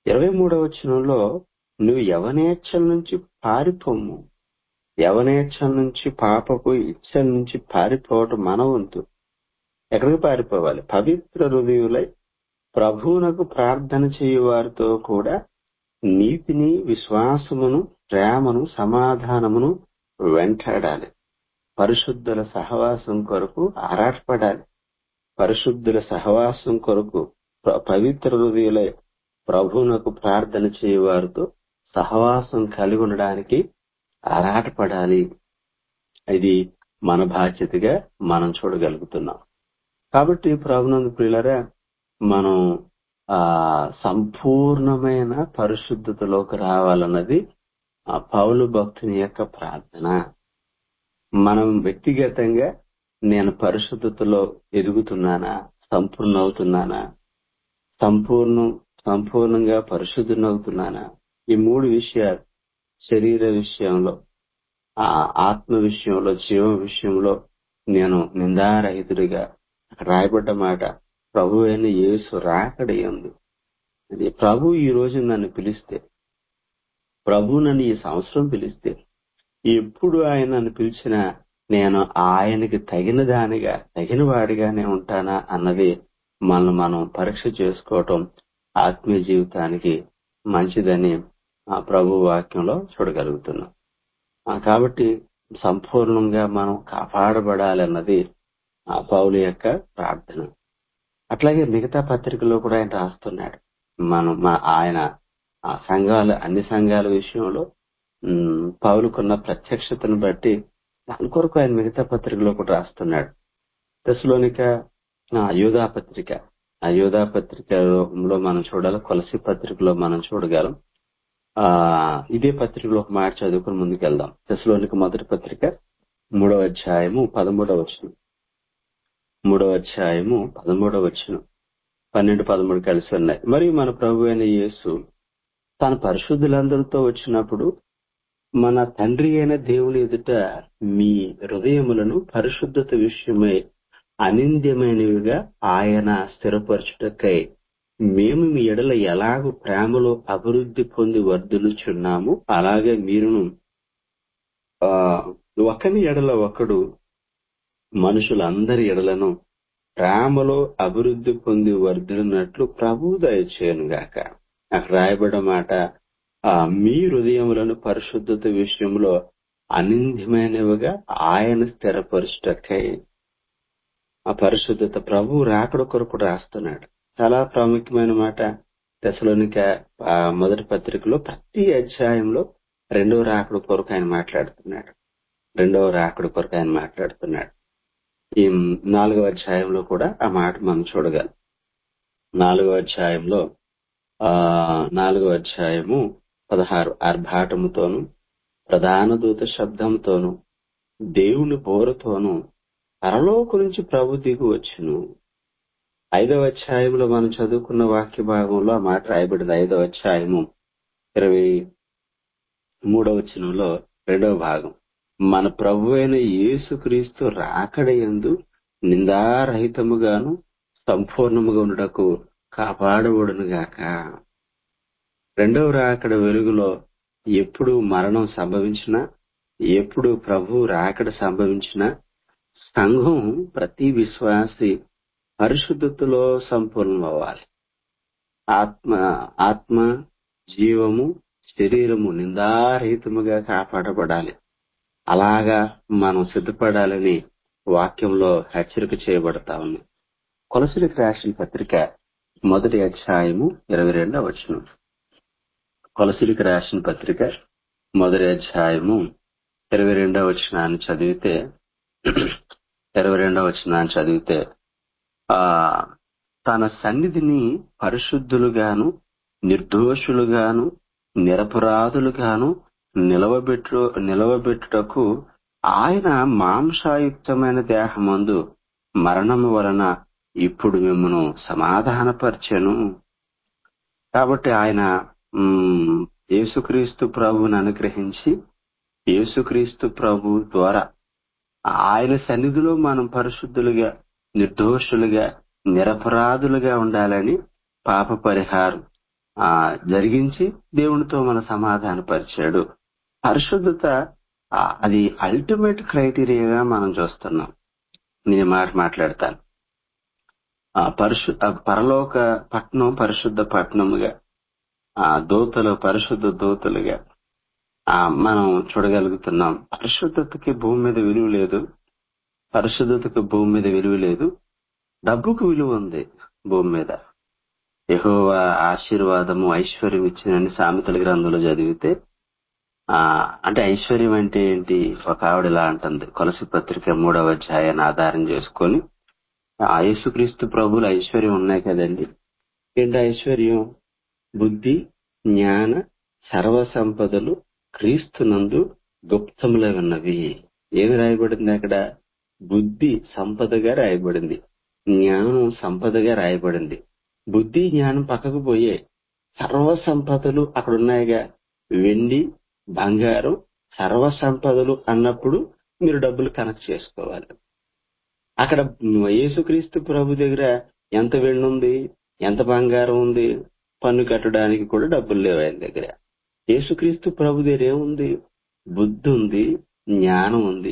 ఇరవై మూడవ వచనంలో నువ్వు యవనేచ్ఛల నుంచి పారిపోము యవనేచ్ఛల నుంచి పాపపు ఇచ్చల నుంచి పారిపోవటం మన వంతు ఎక్కడికి పారిపోవాలి పవిత్ర హృదయులై ప్రభువునకు ప్రార్థన చేయు వారితో కూడా నీతిని విశ్వాసమును ప్రేమను సమాధానమును వెంటాడాలి పరిశుద్ధుల సహవాసం కొరకు ఆరాటపడాలి పరిశుద్ధుల సహవాసం కొరకు ప్ర- పవిత్ర హృదయులై ప్రభువునకు ప్రార్థన చేయు వారితో సహవాసం కలిగి ఉండడానికి ఆరాటపడాలి ఇది మన బాధ్యతగా మనం చూడగలుగుతున్నాం కాబట్టి ప్రభునందు ప్రియులరా మనం ఆ సంపూర్ణమైన పరిశుద్ధతలోకి రావాలన్నది ఆ పౌలు భక్తుని యొక్క ప్రార్థన మనం వ్యక్తిగతంగా నేను పరిశుద్ధతలో ఎదుగుతున్నానా సంపూర్ణ అవుతున్నానా సంపూర్ణం సంపూర్ణంగా పరిశుద్ధునవుతున్నానా ఈ మూడు విషయాలు శరీర విషయంలో ఆ ఆత్మ విషయంలో జీవం విషయంలో నేను నిందారహితుడిగా అక్కడ రాయబడ్డ మాట ప్రభు అయిన యేసు రాకడ ఎందు అది ప్రభు ఈ రోజు నన్ను పిలిస్తే ప్రభు నన్ను ఈ సంవత్సరం పిలిస్తే ఎప్పుడు ఆయన నన్ను పిలిచినా నేను ఆయనకి తగిన దానిగా తగిన వాడిగానే ఉంటానా అన్నది మనం మనం పరీక్ష చేసుకోవటం ఆత్మీయ జీవితానికి మంచిదని ఆ ప్రభు వాక్యంలో చూడగలుగుతున్నాం ఆ కాబట్టి సంపూర్ణంగా మనం కాపాడబడాలన్నది ఆ పౌలు యొక్క ప్రార్థన అట్లాగే మిగతా పత్రికలో కూడా ఆయన రాస్తున్నాడు మనం మా ఆయన ఆ సంఘాలు అన్ని సంఘాల విషయంలో ఉమ్, పౌలుకున్న ప్రత్యక్షతను బట్టి దాని కొరకు ఆయన మిగతా పత్రికలో కూడా రాస్తున్నాడు దశలోనిక యోధా పత్రిక ఆ యోధా పత్రికలో మనం చూడాలి కొలసి పత్రికలో మనం చూడగలం ఆ ఇదే పత్రికలో ఒక మాట చదువుకుని ముందుకెళ్దాం దశలోనిక మొదటి పత్రిక మూడవ అధ్యాయము పదమూడవ వచనం మూడవ అధ్యాయము పదమూడవ వచనం పన్నెండు పదమూడు కలిసి ఉన్నాయి మరియు మన ప్రభు అయిన యేసు తన పరిశుద్ధులందరితో వచ్చినప్పుడు మన తండ్రి అయిన దేవుని ఎదుట మీ హృదయములను పరిశుద్ధత విషయమై అనింద్యమైనవిగా ఆయన స్థిరపరచుటకై మేము మీ ఎడల ఎలాగూ ప్రేమలో అభివృద్ధి పొంది వర్ధిల్లుచున్నాము అలాగే మీరును ఆ ఒకని ఎడల ఒకడు మనుషులందరి ఎడలను ప్రేమలో అభివృద్ధి పొంది వర్ధిల్లినట్లు ప్రభు దయచేయను గాక అక్కడ రాయబడ్డ మాట ఆ మీ హృదయములను పరిశుద్ధత విషయంలో అనింద్యమైనవిగా ఆయన స్థిరపరుచుటకై ఆ పరిశుద్ధత ప్రభు రాకడ కొరకు రాస్తున్నాడు చాలా ప్రాముఖ్యమైన మాట దశలోనిక ఆ మొదటి పత్రికలో ప్రతి అధ్యాయంలో రెండవ రాకడ కొరకు ఆయన మాట్లాడుతున్నాడు రెండవ రాకడ కొరకు ఆయన మాట్లాడుతున్నాడు ఈ నాలుగవ అధ్యాయంలో కూడా ఆ మాట మనం చూడగలం నాలుగవ అధ్యాయంలో ఆ నాలుగవ అధ్యాయము పదహారు ఆర్భాటముతోను ప్రధాన దూత శబ్దంతోను దేవుని బోరతోను పరలోక నుంచి ప్రభు దిగు వచ్చును ఐదవ అధ్యాయంలో మనం చదువుకున్న వాక్య భాగంలో ఆ మాట రాయబడింది ఐదవ అధ్యాయము ఇరవై మూడవ వచనంలో రెండవ భాగం మన ప్రభు అయిన యేసుక్రీస్తు రాకడయందు నిందారహితముగాను సంపూర్ణముగా ఉండటకు కాపాడబడును గాక రెండవ రాకడ వెలుగులో ఎప్పుడు మరణం సంభవించినా ఎప్పుడు ప్రభు రాకడ సంభవించినా సంఘం ప్రతి విశ్వాసి పరిశుద్ధతలో సంపూర్ణం అవ్వాలి ఆత్మ ఆత్మ జీవము శరీరము నిందారహితముగా కాపాడబడాలి అలాగా మనం సిద్ధపడాలని వాక్యంలో హెచ్చరిక చేయబడతా ఉంది కొలసిరికి రాసిన పత్రిక మొదటి అధ్యాయము ఇరవై రెండవ వచనం కొలసిరికి రాసిన పత్రిక మొదటి అధ్యాయము ఇరవై రెండవ వచనాన్ని చదివితే ఇరవై రెండవ వచనాన్ని చదివితే ఆ తన సన్నిధిని పరిశుద్ధులుగాను నిర్దోషులుగాను నిరపరాధులుగాను నిలవబెట్టు నిలవబెట్టుటకు ఆయన మాంసాయుక్తమైన దేహమందు మరణము వలన ఇప్పుడు మిమ్మను సమాధానపరచెను కాబట్టి ఆయన మ్, యేసుక్రీస్తు ప్రభువుని అనుగ్రహించి యేసుక్రీస్తు ప్రభు ద్వారా ఆయన సన్నిధిలో మనం పరిశుద్ధులుగా నిర్దోషులుగా నిరపరాధులుగా ఉండాలని పాప పరిహారం ఆ జరిగించి దేవునితో మన సమాధానపరిచాడు పరిశుద్ధత ఆ, అది అల్టిమేట్ క్రైటీరియాగా మనం చూస్తున్నాం నేను ఈ మాట మాట్లాడతాను ఆ పరిశు ఆ పరలోక పట్నం పరిశుద్ధ పట్నముగా ఆ దూతలు పరిశుద్ధ దూతలుగా ఆ మనం చూడగలుగుతున్నాం పరిశుద్ధతకి భూమి మీద విలువ లేదు పరిశుద్ధతకు భూమి మీద విలువ లేదు డబ్బుకు విలువ ఉంది భూమి మీద యెహోవా ఆశీర్వాదము ఐశ్వర్యం ఇచ్చినని సామెతల గ్రంథంలో చదివితే ఆ అంటే ఐశ్వర్యం అంటే ఏంటి ఒక ఆవిడ ఇలా అంటుంది కొలసి పత్రిక మూడవ అధ్యాయాన్ని ఆధారం చేసుకొని ఆ యేసుక్రీస్తు ప్రభువులు ఐశ్వర్యం ఉన్నాయి కదండి ఏంటి ఐశ్వర్యం బుద్ధి జ్ఞాన సర్వ సంపదలు క్రీస్తునందు గుప్తములై ఉన్నవి ఏమి రాయబడింది అక్కడ బుద్ధి సంపదగా రాయబడింది జ్ఞానం సంపదగా రాయబడింది బుద్ధి జ్ఞానం పక్కకు పోయే సర్వ సంపదలు అక్కడ ఉన్నాయిగా వెండి బంగారం సర్వ సంపదలు అన్నప్పుడు మీరు డబ్బులు కనెక్ట్ చేసుకోవాలి అక్కడ యేసుక్రీస్తు ప్రభు దగ్గర ఎంత వెండి ఉంది ఎంత బంగారం ఉంది పన్ను కట్టడానికి కూడా డబ్బులు లేవు ఆయన దగ్గర యేసుక్రీస్తు ప్రభు దగ్గర ఏముంది బుద్ధి ఉంది జ్ఞానం ఉంది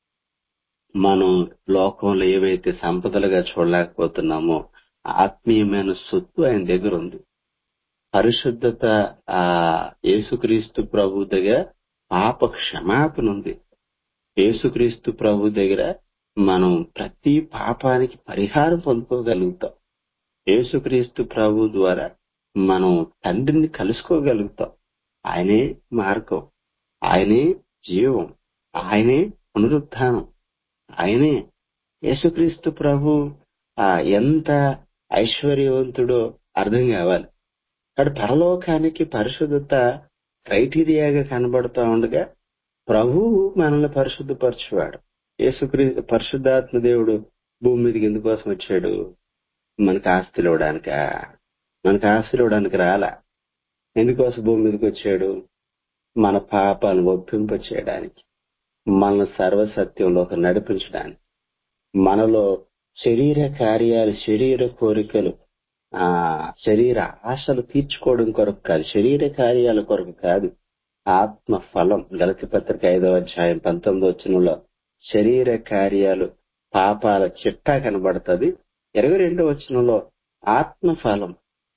మనం లోకంలో ఏవైతే సంపదలుగా చూడలేకపోతున్నామో ఆత్మీయమైన సొత్తు ఆయన దగ్గర ఉంది పరిశుద్ధత ఆ యేసుక్రీస్తు ప్రభు దగ్గర పాప క్షమాపణ ఉంది యేసుక్రీస్తు ప్రభు దగ్గర మనం ప్రతి పాపానికి పరిహారం పొందుకోగలుగుతాం యేసుక్రీస్తు ప్రభు ద్వారా మనం తండ్రిని కలుసుకోగలుగుతాం ఆయనే మార్గం ఆయనే జీవం ఆయనే పునరుత్థానం ఆయనే యేసుక్రీస్తు ప్రభు ఆ ఎంత ఐశ్వర్యవంతుడో అర్థం కావాలి అక్కడ పరలోకానికి పరిశుద్ధత క్రైటీరియాగా కనబడుతూ ఉండగా ప్రభువు మనల్ని పరిశుద్ధపరచువాడు యేసుక్రీ పరిశుద్ధాత్మ దేవుడు భూమి మీదకి ఎందుకోసం వచ్చాడు మనకు ఆస్తులు ఇవ్వడానిక మనకు ఆస్తులు ఇవ్వడానికి రాలా ఎందుకోసం భూమి మీదకి వచ్చాడు మన పాపాలను ఒప్పింప చేయడానికి మన సర్వసత్యంలోకి నడిపించడానికి మనలో శరీర కార్యాలు శరీర కోరికలు ఆ శరీర ఆశలు తీర్చుకోవడం కొరకు కాదు శరీర కార్యాల కొరకు కాదు ఆత్మ ఫలం గలతి పత్రిక ఐదవ అధ్యాయం పంతొమ్మిదో వచనంలో శరీర కార్యాలు పాపాల చిట్టా కనబడుతుంది ఇరవై రెండో వచనంలో ఆత్మ ఫలం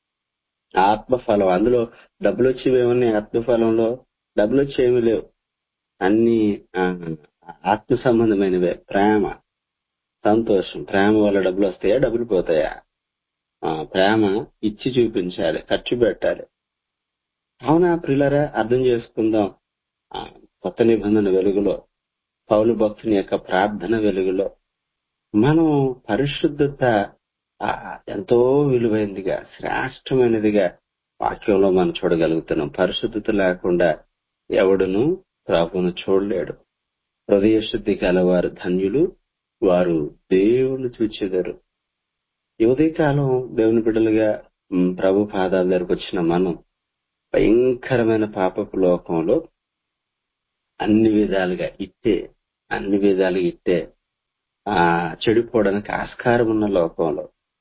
ఆత్మఫలం అందులో డబ్బులు వచ్చేవి ఏమున్నాయి ఆత్మఫలంలో డబ్బులు వచ్చేవి లేవు అన్ని ఆ, ఆత్మ సంబంధమైనవే ప్రేమ సంతోషం ప్రేమ వల్ల డబ్బులు వస్తాయా డబ్బులు పోతాయా ఆ, ప్రేమ ఇచ్చి చూపించాలి ఖర్చు పెట్టాలి అవునా ప్రిల్లరా అర్థం చేసుకుందాం ఆ, కొత్త నిబంధన వెలుగులో పౌలు భక్తుని యొక్క ప్రార్థన వెలుగులో మనం పరిశుద్ధత ఆ, ఎంతో విలువైనదిగా శ్రేష్టమైనదిగా వాక్యంలో మనం చూడగలుగుతున్నాం పరిశుద్ధత లేకుండా ఎవడును ప్రభువును చూడలేడు హృదయ శుద్ధి కలవారు ధన్యులు వారు దేవుని చూచెదరు ఈ ఉదయకాలం దేవుని బిడ్డలుగా ఉమ్, ప్రభు పాదాల దగ్గరకు వచ్చిన మనం భయంకరమైన పాపపు లోకంలో అన్ని విధాలుగా ఇట్టే అన్ని విధాలుగా ఇట్టే ఆ చెడిపోవడానికి ఆస్కారం ఉన్న లోకంలో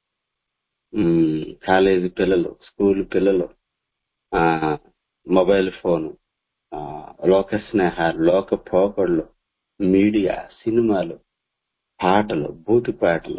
ఉమ్, కాలేజీ పిల్లలు స్కూల్ పిల్లలు ఆ మొబైల్ ఫోన్ ఆ, లోక స్నేహాలు లోక పోకళ్ళు మీడియా సినిమాలు పాటలు బూతి పాటలు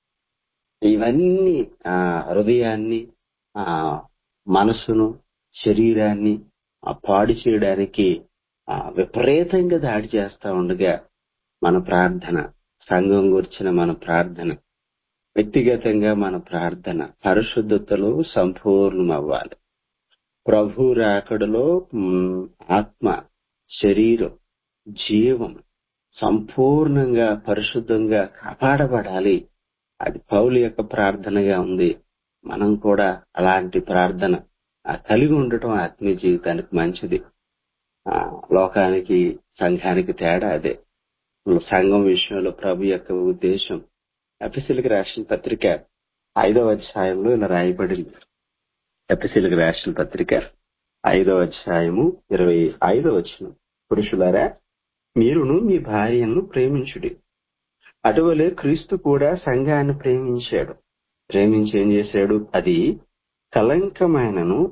ఇవన్నీ ఆ హృదయాన్ని ఆ మనసును శరీరాన్ని ఆ పాడు చేయడానికి ఆ విపరీతంగా దాడి చేస్తా ఉండగా మన ప్రార్థన సంఘం గురించిన మన ప్రార్థన వ్యక్తిగతంగా మన ప్రార్థన పరిశుద్ధతలో సంపూర్ణం అవ్వాలి ప్రభు రాకడలో మ్, ఆత్మ శరీరం జీవం సంపూర్ణంగా పరిశుద్ధంగా కాపాడబడాలి అది పౌలు యొక్క ప్రార్థనగా ఉంది మనం కూడా అలాంటి ప్రార్థన ఆ, కలిగి ఉండటం ఆత్మీయ జీవితానికి మంచిది ఆ, లోకానికి సంఘానికి తేడా అదే సంఘం విషయంలో ప్రభు యొక్క ఉద్దేశం ఎపిసిల్కి రాసిన పత్రిక ఐదవ అధ్యాయంలో ఇలా రాయబడింది ఎపిసిల్కి రాసిన పత్రిక ఐదవ అధ్యాయము ఇరవై ఐదవ వచనం పురుషులారా మీరును మీ భార్యను ప్రేమించుడి అటువలే క్రీస్తు కూడా సంఘాన్ని ప్రేమించాడు ప్రేమించి ఏం చేశాడు అది కలంకమైనను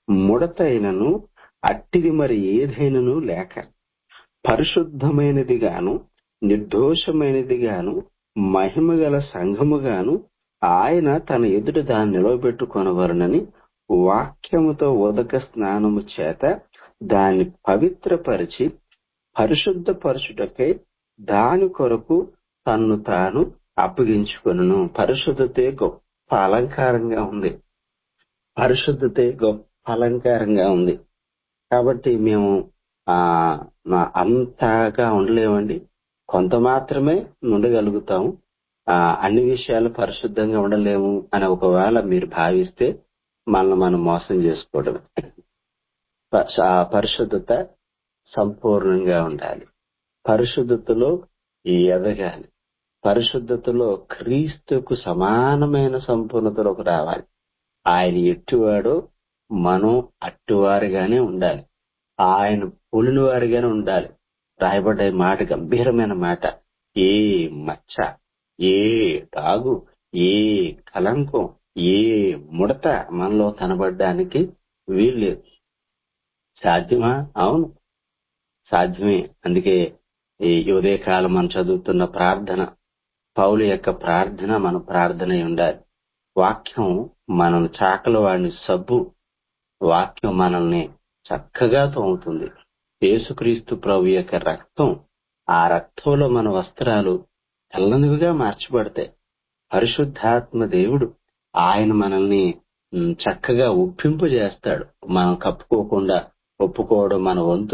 ముడతైనను అట్టిది మరి ఏదైనను లేక పరిశుద్ధమైనది గాను నిర్దోషమైనది గాను మహిమగల సంఘము గాను ఆయన తన ఎదుట దాన్ని నిలవబెట్టుకొనవలనని వాక్యముతో ఉదక స్నానము చేత దాన్ని పవిత్రపరిచి పరిశుద్ధపరచుటకై దాని కొరకు తన్ను తాను అప్పగించుకొనును పరిశుద్ధతే గొప్ప అలంకారంగా ఉంది పరిశుద్ధతే గొప్ప అలంకారంగా ఉంది కాబట్టి మేము ఆ నా అంతగా ఉండలేమండి కొంత మాత్రమే ఉండగలుగుతాము ఆ అన్ని విషయాలు పరిశుద్ధంగా ఉండలేము అని ఒకవేళ మీరు భావిస్తే మనల్ని మనం మోసం చేసుకోవడం ప- ఆ పరిశుద్ధత సంపూర్ణంగా ఉండాలి పరిశుద్ధతలో ఎదగాలి పరిశుద్ధతలో క్రీస్తుకు సమానమైన సంపూర్ణతలోకి రావాలి ఆయన ఎట్టువాడో మనం అట్టువారిగానే ఉండాలి ఆయన పులిని వారిగానే ఉండాలి రాయబడ్డ ఈ మాట గంభీరమైన మాట ఏ మచ్చ ఏ తాగు ఏ కలంకం ఏ ముడత మనలో కనబడడానికి వీల్లేదు సాధ్యమా అవును సాధ్యమే అందుకే ఈ ఉదయకాలం మనం చదువుతున్న ప్రార్థన పౌలు యొక్క ప్రార్థన మన ప్రార్థన అయి ఉండాలి వాక్యం మనం చాకల వాడిని సబ్బు వాక్యం మనల్ని చక్కగా తోముతుంది యేసుక్రీస్తు ప్రభు యొక్క రక్తం ఆ రక్తంలో మన వస్త్రాలు తెల్లనివిగా మార్చబడతాయి పరిశుద్ధాత్మ దేవుడు ఆయన మనల్ని ఉమ్, చక్కగా ఒప్పింపు చేస్తాడు మనం కప్పుకోకుండా ఒప్పుకోవడం మన వంతు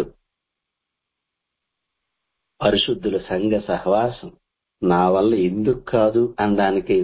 పరిశుద్ధుల సంఘ సహవాసం నా వల్ల ఎందుకు కాదు అనడానికి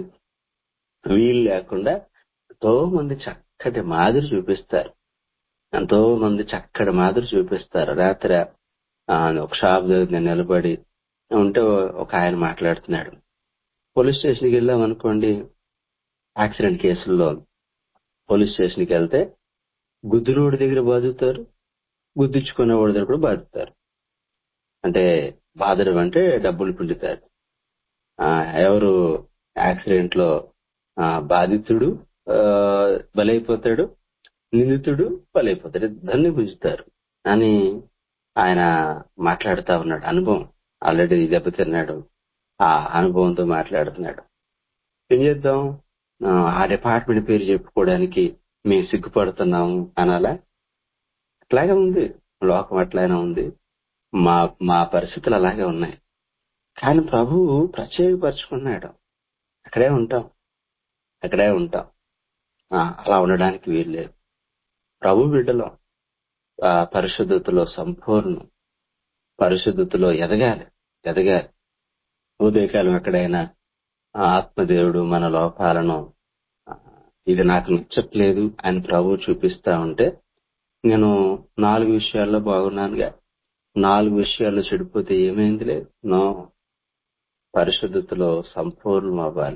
వీలు లేకుండా ఎంతో మంది చక్కటి మాదిరి చూపిస్తారు ఎంతో మంది చక్కటి మాదిరి చూపిస్తారు రాత్రి ఆ, ఒక షాప్ దగ్గర నేను నిలబడి ఉంటే ఒక ఆయన మాట్లాడుతున్నాడు పోలీస్ స్టేషన్కి వెళ్ళాం అనుకోండి యాక్సిడెంట్ కేసుల్లో పోలీస్ స్టేషన్కి వెళ్తే గుద్దునోడి దగ్గర బాదుతారు గుద్దించుకునేవాడి దగ్గర కూడా బాదుతారు అంటే బాధడం అంటే డబ్బులు పిండుతారు ఆ, ఎవరు యాక్సిడెంట్ లో ఆ, బాధితుడు ఆ, బలైపోతాడు నిందితుడు బలైపోతాడు ఇద్దరిని గుంజుతారు అని ఆయన మాట్లాడుతా ఉన్నాడు అనుభవం ఆల్రెడీ దెబ్బతిన్నాడు ఆ అనుభవంతో మాట్లాడుతున్నాడు ఏం చేద్దాం ఆ, ఆ డిపార్ట్మెంట్ పేరు చెప్పుకోవడానికి మేము సిగ్గుపడుతున్నాము అనాలా అట్లాగే ఉంది లోకం అట్లానే ఉంది మా మా పరిస్థితులు అలాగే ఉన్నాయి కానీ ప్రభువు ప్రత్యేకపరుచుకున్నాడు అక్కడే ఉంటాం అక్కడే ఉంటాం ఆ, అలా ఉండడానికి వీల్లేదు ప్రభు బిడ్డలో ఆ పరిశుద్ధతలో సంపూర్ణం పరిశుద్ధతలో ఎదగాలి ఎదగాలి ఉదయకాలం ఎక్కడైనా ఆ ఆత్మదేవుడు మన లోపాలను ఆ, ఇది నాకు నచ్చట్లేదు అని ప్రభు చూపిస్తా ఉంటే నేను నాలుగు విషయాల్లో బాగున్నానుగా నాలుగు విషయాల్లో చెడిపోతే ఏమైందిలే నో పరిశుద్ధతలో సంపూర్ణం అవ్వాలి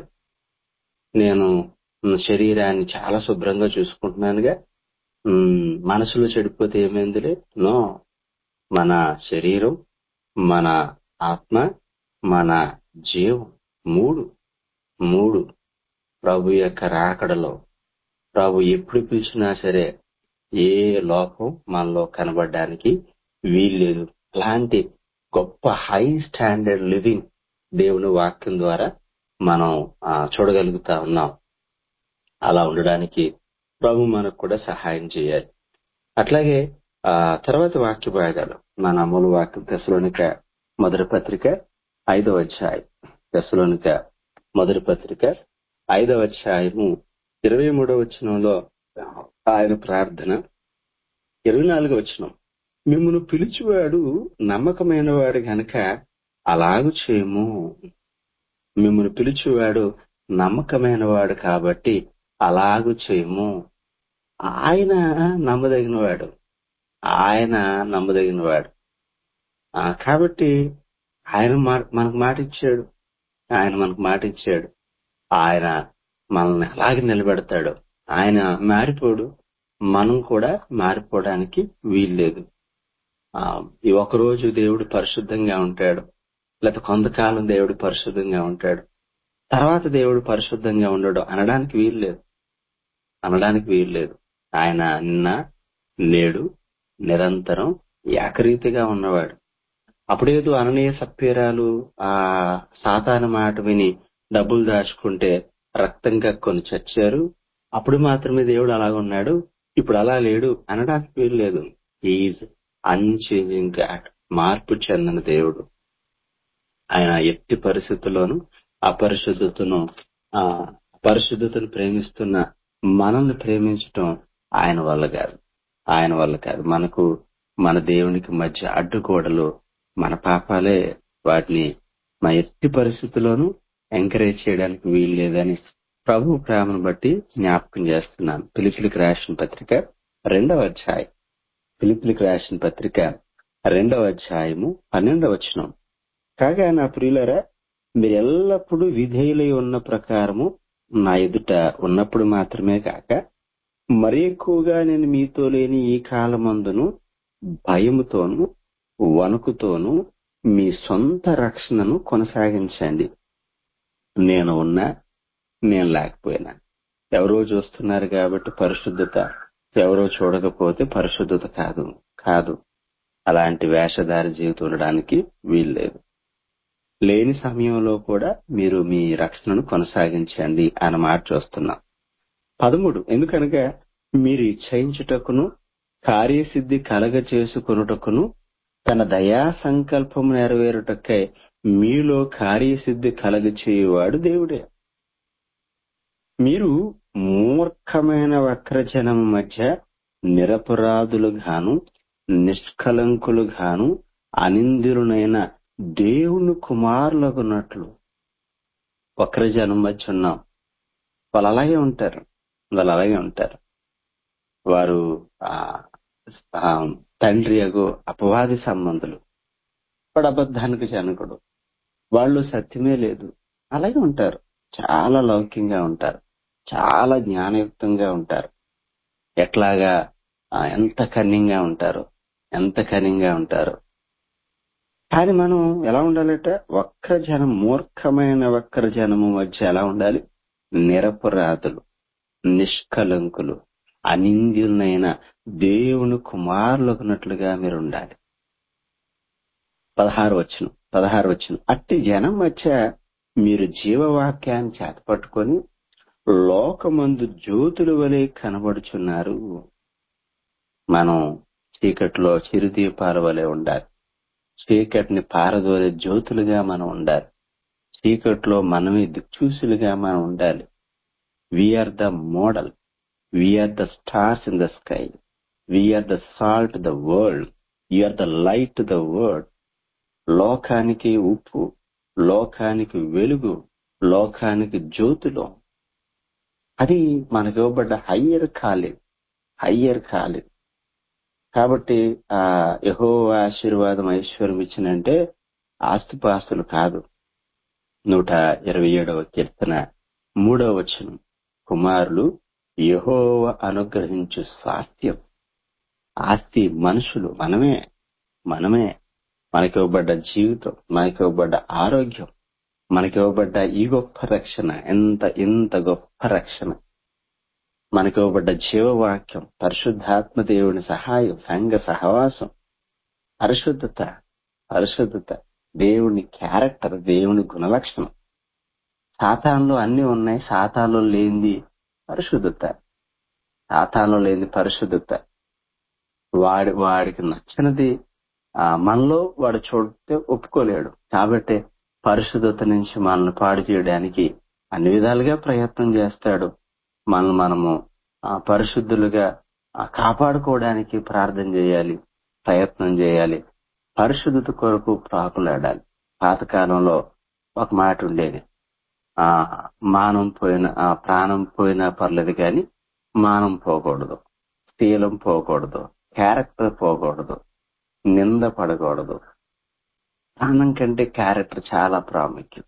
నేను నా శరీరాన్ని చాలా శుభ్రంగా చూసుకుంటున్నానుగా ఉమ్, మనసులో చెడిపోతే ఏమైందిలే నో మన శరీరం మన ఆత్మ మన జీవం మూడు మూడు ప్రభు యొక్క రాకడలో ప్రభు ఎప్పుడు పిలిచినా సరే ఏ లోపం మనలో కనబడడానికి వీల్లేదు అలాంటి గొప్ప హై స్టాండర్డ్ లివింగ్ దేవుని వాక్యం ద్వారా మనం ఆ, చూడగలుగుతా ఉన్నాం అలా ఉండడానికి ప్రభు మనకు కూడా సహాయం చేయాలి అట్లాగే ఆ తర్వాత వాక్య భాగాలు మన మూల వాక్యం దశలోనిక మొదటి పత్రిక ఐదవ అధ్యాయం దశలోనిక మొదటి పత్రిక ఐదవ అధ్యాయము ఇరవై మూడవ వచనంలో ఆయన ప్రార్థన ఇరవై నాలుగవ వచనం మిమ్మల్ని పిలిచివాడు నమ్మకమైన వాడు గనక అలాగు చేయము మిమ్మల్ని పిలిచివాడు నమ్మకమైన వాడు కాబట్టి అలాగు చేయము ఆయన నమ్మదగినవాడు ఆయన నమ్మదగినవాడు ఆ, కాబట్టి ఆయన మా- మనకు మాట ఇచ్చాడు ఆయన మనకు మాట ఇచ్చాడు ఆయన మనల్ని అలాగే నిలబెడతాడు ఆయన మారిపోడు మనం కూడా మారిపోవడానికి వీల్లేదు ఆ, ఈ ఒక రోజు దేవుడు పరిశుద్ధంగా ఉంటాడు లేకపోతే కొంతకాలం దేవుడు పరిశుద్ధంగా ఉంటాడు తర్వాత దేవుడు పరిశుద్ధంగా ఉండడు అనడానికి వీల్లేదు అనడానికి వీల్లేదు ఆయన నిన్న నేడు నిరంతరం ఏకరీతిగా ఉన్నవాడు అప్పుడేదో అననీయ సప్పీరాలు ఆ సాతాను మాట విని డబ్బులు దాచుకుంటే రక్తం కక్కుని చచ్చారు అప్పుడు మాత్రమే దేవుడు అలా ఉన్నాడు ఇప్పుడు అలా లేడు అనడానికి వీలు లేదు ఈజ్ అన్చేంజింగ్ గాడ్ మార్పు చెందిన దేవుడు ఆయన ఎట్టి పరిస్థితుల్లోనూ అపరిశుద్ధతను ఆ పరిశుద్ధతను ప్రేమిస్తున్న మనల్ని ప్రేమించటం ఆయన వల్ల కాదు ఆయన వల్ల కాదు మనకు మన దేవునికి మధ్య అడ్డుగోడలు మన పాపాలే వాటిని మా ఎట్టి పరిస్థితుల్లోనూ ఎంకరేజ్ చేయడానికి వీలు లేదని ప్రభు ప్రేమను బట్టి జ్ఞాపకం చేస్తున్నాను పిలిపిలికి రాసిన పత్రిక రెండవ అధ్యాయం పిలిపిలికి రాసిన పత్రిక రెండవ అధ్యాయము పన్నెండవ వచనం కాగా నా ప్రియులరా మీరు ఎల్లప్పుడూ విధేయులై ఉన్న ప్రకారము నా ఎదుట ఉన్నప్పుడు మాత్రమే కాక మరి ఎక్కువగా నేను మీతో లేని ఈ కాలమందును భయముతోను వణుకుతోను మీ సొంత రక్షణను కొనసాగించండి నేను ఉన్నా నేను లేకపోయినా ఎవరో చూస్తున్నారు కాబట్టి పరిశుద్ధత ఎవరో చూడకపోతే పరిశుద్ధత కాదు కాదు అలాంటి వేషధారి జీవితం ఉండడానికి వీల్లేదు లేని సమయంలో కూడా మీరు మీ రక్షణను కొనసాగించండి అన్న మాట చూస్తున్నాం పదమూడు ఎందుకనగా మీరు ఇచ్చయించుటకును కార్యసిద్ధి కలగ చేసుకొనుటకును తన దయా సంకల్పం నెరవేరుటకై మీలో కార్యసిద్ధి కలగ చేయువాడు దేవుడే మీరు మూర్ఖమైన వక్రజనం మధ్య నిరపరాధులుగాను నిష్కలంకులుగాను అనిందులనైన దేవుని కుమారులగున్నట్లు వక్రజనం మధ్య ఉన్నాం వాళ్ళు అలాగే ఉంటారు వాళ్ళు అలాగే ఉంటారు వారు ఆ తండ్రి అగు అపవాది సంబంధులు వాడు అబద్ధానికి జనకుడు వాళ్ళు సత్యమే లేదు అలాగే ఉంటారు చాలా లౌక్యంగా ఉంటారు చాలా జ్ఞానయుక్తంగా ఉంటారు ఎట్లాగా ఎంత కన్నింగా ఉంటారు ఎంత కన్నింగా ఉంటారు కానీ మనం ఎలా ఉండాలంటే వక్ర జనం మూర్ఖమైన వక్ర జనము మధ్య ఎలా ఉండాలి నిరపరాధులు నిష్కలంకులు అనింద్యులైన దేవుని కుమారులకున్నట్లుగా మీరు ఉండాలి పదహారు వచ్చును పదహారు వచ్చును అట్టి జనం మధ్య మీరు జీవవాక్యాన్ని చేతపట్టుకొని లోకమందు జ్యోతుల వలె కనబడుచున్నారు మనం చీకట్లో చిరుదీపాల వలె ఉండాలి చీకటిని పారదోలే జ్యోతులుగా మనం ఉండాలి చీకట్లో మనమే దిక్చూసులుగా మనం ఉండాలి we are the model we are the stars in the sky we are the salt the world you are the light the world లోకానికి ఉప్పు లోకానికి వెలుగు లోకానికి జ్యోతులు అది మనకు ఇవ్వబడ్డ హయ్యర్ కాలేదు హయ్యర్ కాలేదు కాబట్టి ఆ యహో ఆశీర్వాదం ఐశ్వర్యం ఇచ్చినంటే ఆస్తిపాస్తులు కాదు నూట ఇరవై ఏడవ కీర్తన మూడవ వచనం కుమారులు యహోవ అనుగ్రహించు స్వాస్థ్యం ఆస్తి మనుషులు మనమే మనమే మనకి ఇవ్వబడ్డ జీవితం మనకి ఇవ్వబడ్డ ఆరోగ్యం మనకి ఇవ్వబడ్డ ఈ గొప్ప రక్షణ ఎంత ఎంత గొప్ప రక్షణ మనకి ఇవ్వబడ్డ జీవవాక్యం పరిశుద్ధాత్మ దేవుని సహాయం సంఘ సహవాసం పరిశుద్ధత పరిశుద్ధత దేవుని క్యారెక్టర్ దేవుని గుణలక్షణం సాతాన్లో అన్ని ఉన్నాయి సాతాన్లో లేనిది పరిశుద్ధత సాతాన్లో లేని పరిశుద్ధత వాడి వాడికి నచ్చినది మనలో వాడు చూడితే ఒప్పుకోలేడు కాబట్టి పరిశుద్ధత నుంచి మనల్ని పాడు చేయడానికి అన్ని విధాలుగా ప్రయత్నం చేస్తాడు మనల్ని మనము పరిశుద్ధులుగా కాపాడుకోవడానికి ప్రార్థన చేయాలి ప్రయత్నం చేయాలి పరిశుద్ధత కొరకు ప్రాకులాడాలి పాతకాలంలో ఒక మాట ఉండేది ఆ మానం పోయిన ఆ ప్రాణం పోయినా పర్లేదు కానీ మానం పోకూడదు శీలం పోకూడదు క్యారెక్టర్ పోకూడదు నింద పడకూడదు ప్రాణం కంటే క్యారెక్టర్ చాలా ప్రాముఖ్యం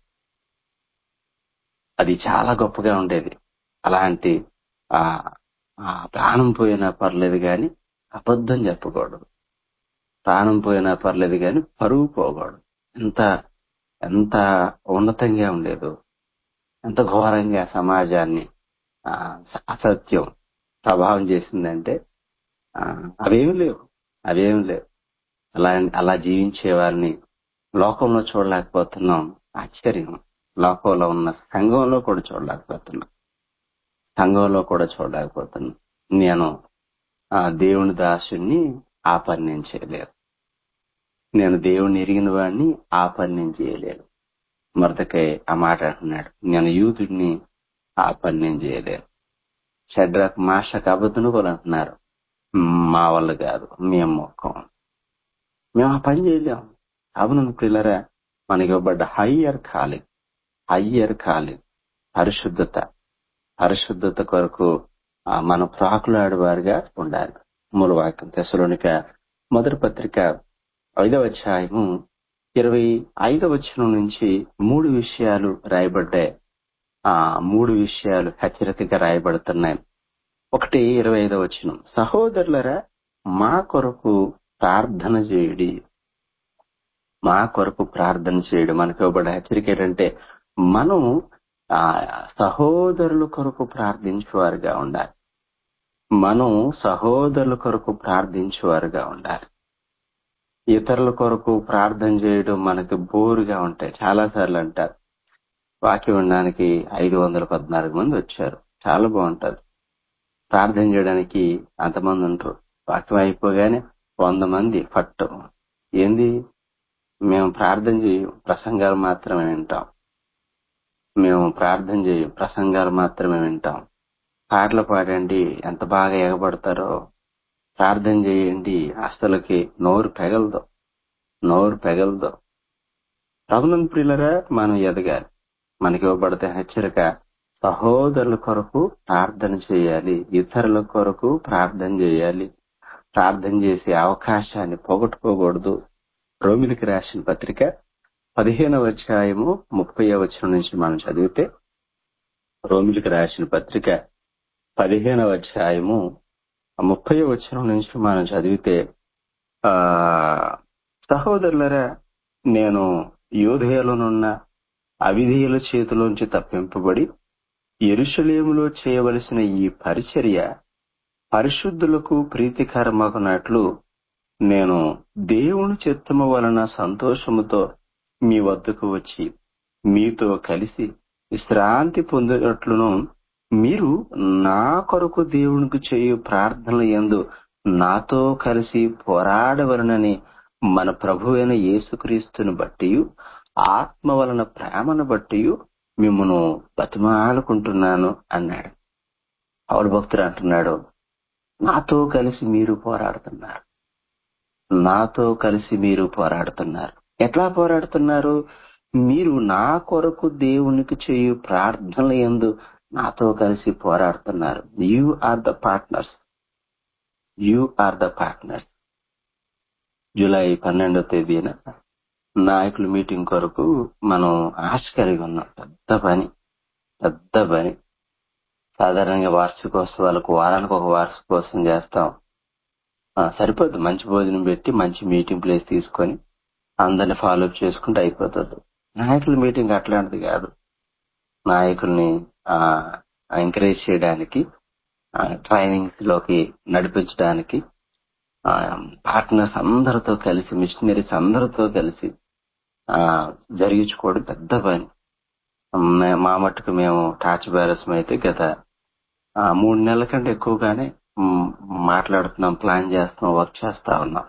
అది చాలా గొప్పగా ఉండేది అలాంటి ఆ ప్రాణం పోయినా పర్లేదు కానీ అబద్ధం చెప్పకూడదు ప్రాణం పోయినా పర్లేదు కానీ పరువు పోకూడదు ఎంత ఎంత ఉన్నతంగా ఉండేదో ఎంత ఘోరంగా సమాజాన్ని అసత్యం ప్రభావం చేసిందంటే ఆ, అవేం లేవు అవేం లేవు అలా అలా జీవించే వారిని లోకంలో చూడలేకపోతున్నాం ఆశ్చర్యం లోకంలో ఉన్న సంఘంలో కూడా చూడలేకపోతున్నాం సంఘంలో కూడా చూడలేకపోతున్నాం నేను ఆ దేవుని దాసుని ఆ పని నేను చేయలేను నేను దేవుణ్ణి ఎరిగిన వాడిని ఆ పని నేను చేయలేను మరొకై ఆ మాట అంటున్నాడు నేను యూదుడిని ఆ పని నేను చేయలేను షడ్రక్ మాషకు అబద్ధను కూడా అంటున్నారు మా వల్ల కాదు మేము మొక్కం మేము ఆ పని చేయలేము అవును పిల్లరా మనకి ఇవ్వబడ్డ హయ్యర్ కాలింగ్ హయ్యర్ కాలింగ్ పరిశుద్ధత పరిశుద్ధత కొరకు ఆ, మనం ప్రాకులాడేవారుగా ఉండాలి మూలవాక్యం తెసలోనిక మొదటి పత్రిక ఐదవ అధ్యాయము ఇరవై ఐదవ వచనం నుంచి మూడు విషయాలు రాయబడ్డాయి ఆ మూడు విషయాలు హెచ్చరికగా రాయబడుతున్నాయి ఒకటి ఇరవై ఐదవ వచనం సహోదరులరా మా కొరకు ప్రార్థన చేయుడి మా కొరకు ప్రార్థన చేయడం మనకి ఇవ్వబడే హెచ్చరిక ఏంటంటే మనం ఆ సహోదరుల కొరకు ప్రార్థించేవారుగా ఉండాలి మనం సహోదరుల కొరకు ప్రార్థించేవారుగా ఉండాలి ఇతరుల కొరకు ప్రార్థన చేయడం మనకి బోరుగా ఉంటాయి చాలా సార్లు అంటారు వాక్యం వినడానికి ఐదు వందల పద్నాలుగు మంది వచ్చారు చాలా బాగుంటది ప్రార్థన చేయడానికి అంతమంది ఉంటారు వాక్యం అయిపోగానే వంద మంది పట్టు ఏంది మేము ప్రార్థన చేయం ప్రసంగాలు మాత్రమే వింటాం మేము ప్రార్థన చేయం ప్రసంగాలు మాత్రమే వింటాం పాటలు పాడండి ఎంత బాగా ఎగబడతారో ప్రార్థన చేయండి అసలుకి నోరు పెగలదు నోరు పెగలదు ప్రభుత్వం ప్రియులరా మనం ఎదగాలి మనకి ఇవ్వబడితే హెచ్చరిక సహోదరుల కొరకు ప్రార్థన చేయాలి ఇతరుల కొరకు ప్రార్థన చేయాలి ప్రార్థన చేసే అవకాశాన్ని పోగొట్టుకోకూడదు రోమిలికి రాసిన పత్రిక పదిహేనవ అధ్యాయము ముప్పై వచనం నుంచి మనం చదివితే రోమిలికి రాసిన పత్రిక పదిహేనవ అధ్యాయము ముప్పై వచనం నుంచి మనం చదివితే ఆ సహోదరులరా నేను యోధేయులనున్న అవిధేయుల చేతిలోంచి తప్పింపబడి ఎరుషలేములో చేయవలసిన ఈ పరిచర్య పరిశుద్ధులకు ప్రీతికరమగునట్లు నేను దేవుని చిత్తము వలన సంతోషముతో మీ వద్దకు వచ్చి మీతో కలిసి విశ్రాంతి పొందినట్లును మీరు నా కొరకు దేవునికి చేయు ప్రార్థనల యందు నాతో కలిసి పోరాడవలనని మన ప్రభు అయిన యేసుక్రీస్తుని బట్టి ఆత్మ వలన ప్రేమను బట్టి మిమ్మను బతిమాలుకుంటున్నాను అన్నాడు పౌరు భక్తుడు అంటున్నాడు నాతో కలిసి మీరు పోరాడుతున్నారు నాతో కలిసి మీరు పోరాడుతున్నారు ఎట్లా పోరాడుతున్నారు మీరు నా కొరకు దేవునికి చేయు ప్రార్థనల యందు నాతో కలిసి పోరాడుతున్నారు you are the partners you are the partners July పన్నెండో తేదీన నాయకుల మీటింగ్ కొరకు మనం ఆశ కలిగి ఉన్నాం పెద్ద పని పెద్ద పని సాధారణంగా వార్షికోత్సవాలకు వారానికి ఒక వార్షికోత్సవం చేస్తాం ఆ, సరిపోద్ది మంచి భోజనం పెట్టి మంచి మీటింగ్ ప్లేస్ తీసుకొని అందరిని ఫాలో అప్ చేసుకుంటే అయిపోతుంది నాయకుల మీటింగ్ అట్లాంటిది కాదు నాయకుల్ని ఎంకరేజ్ చేయడానికి ట్రైనింగ్స్ లోకి నడిపించడానికి పార్ట్నర్స్ అందరితో కలిసి మిషనరీస్ అందరితో కలిసి ఆ, జరిగించుకోవడం పెద్ద పని మే- మా మట్టుకు మేము టార్చ్ బ్యారస్ అయితే గత ఆ, మూడు నెలల కంటే ఎక్కువగానే మ్, మాట్లాడుతున్నాం ప్లాన్ చేస్తున్నాం వర్క్ చేస్తా ఉన్నాం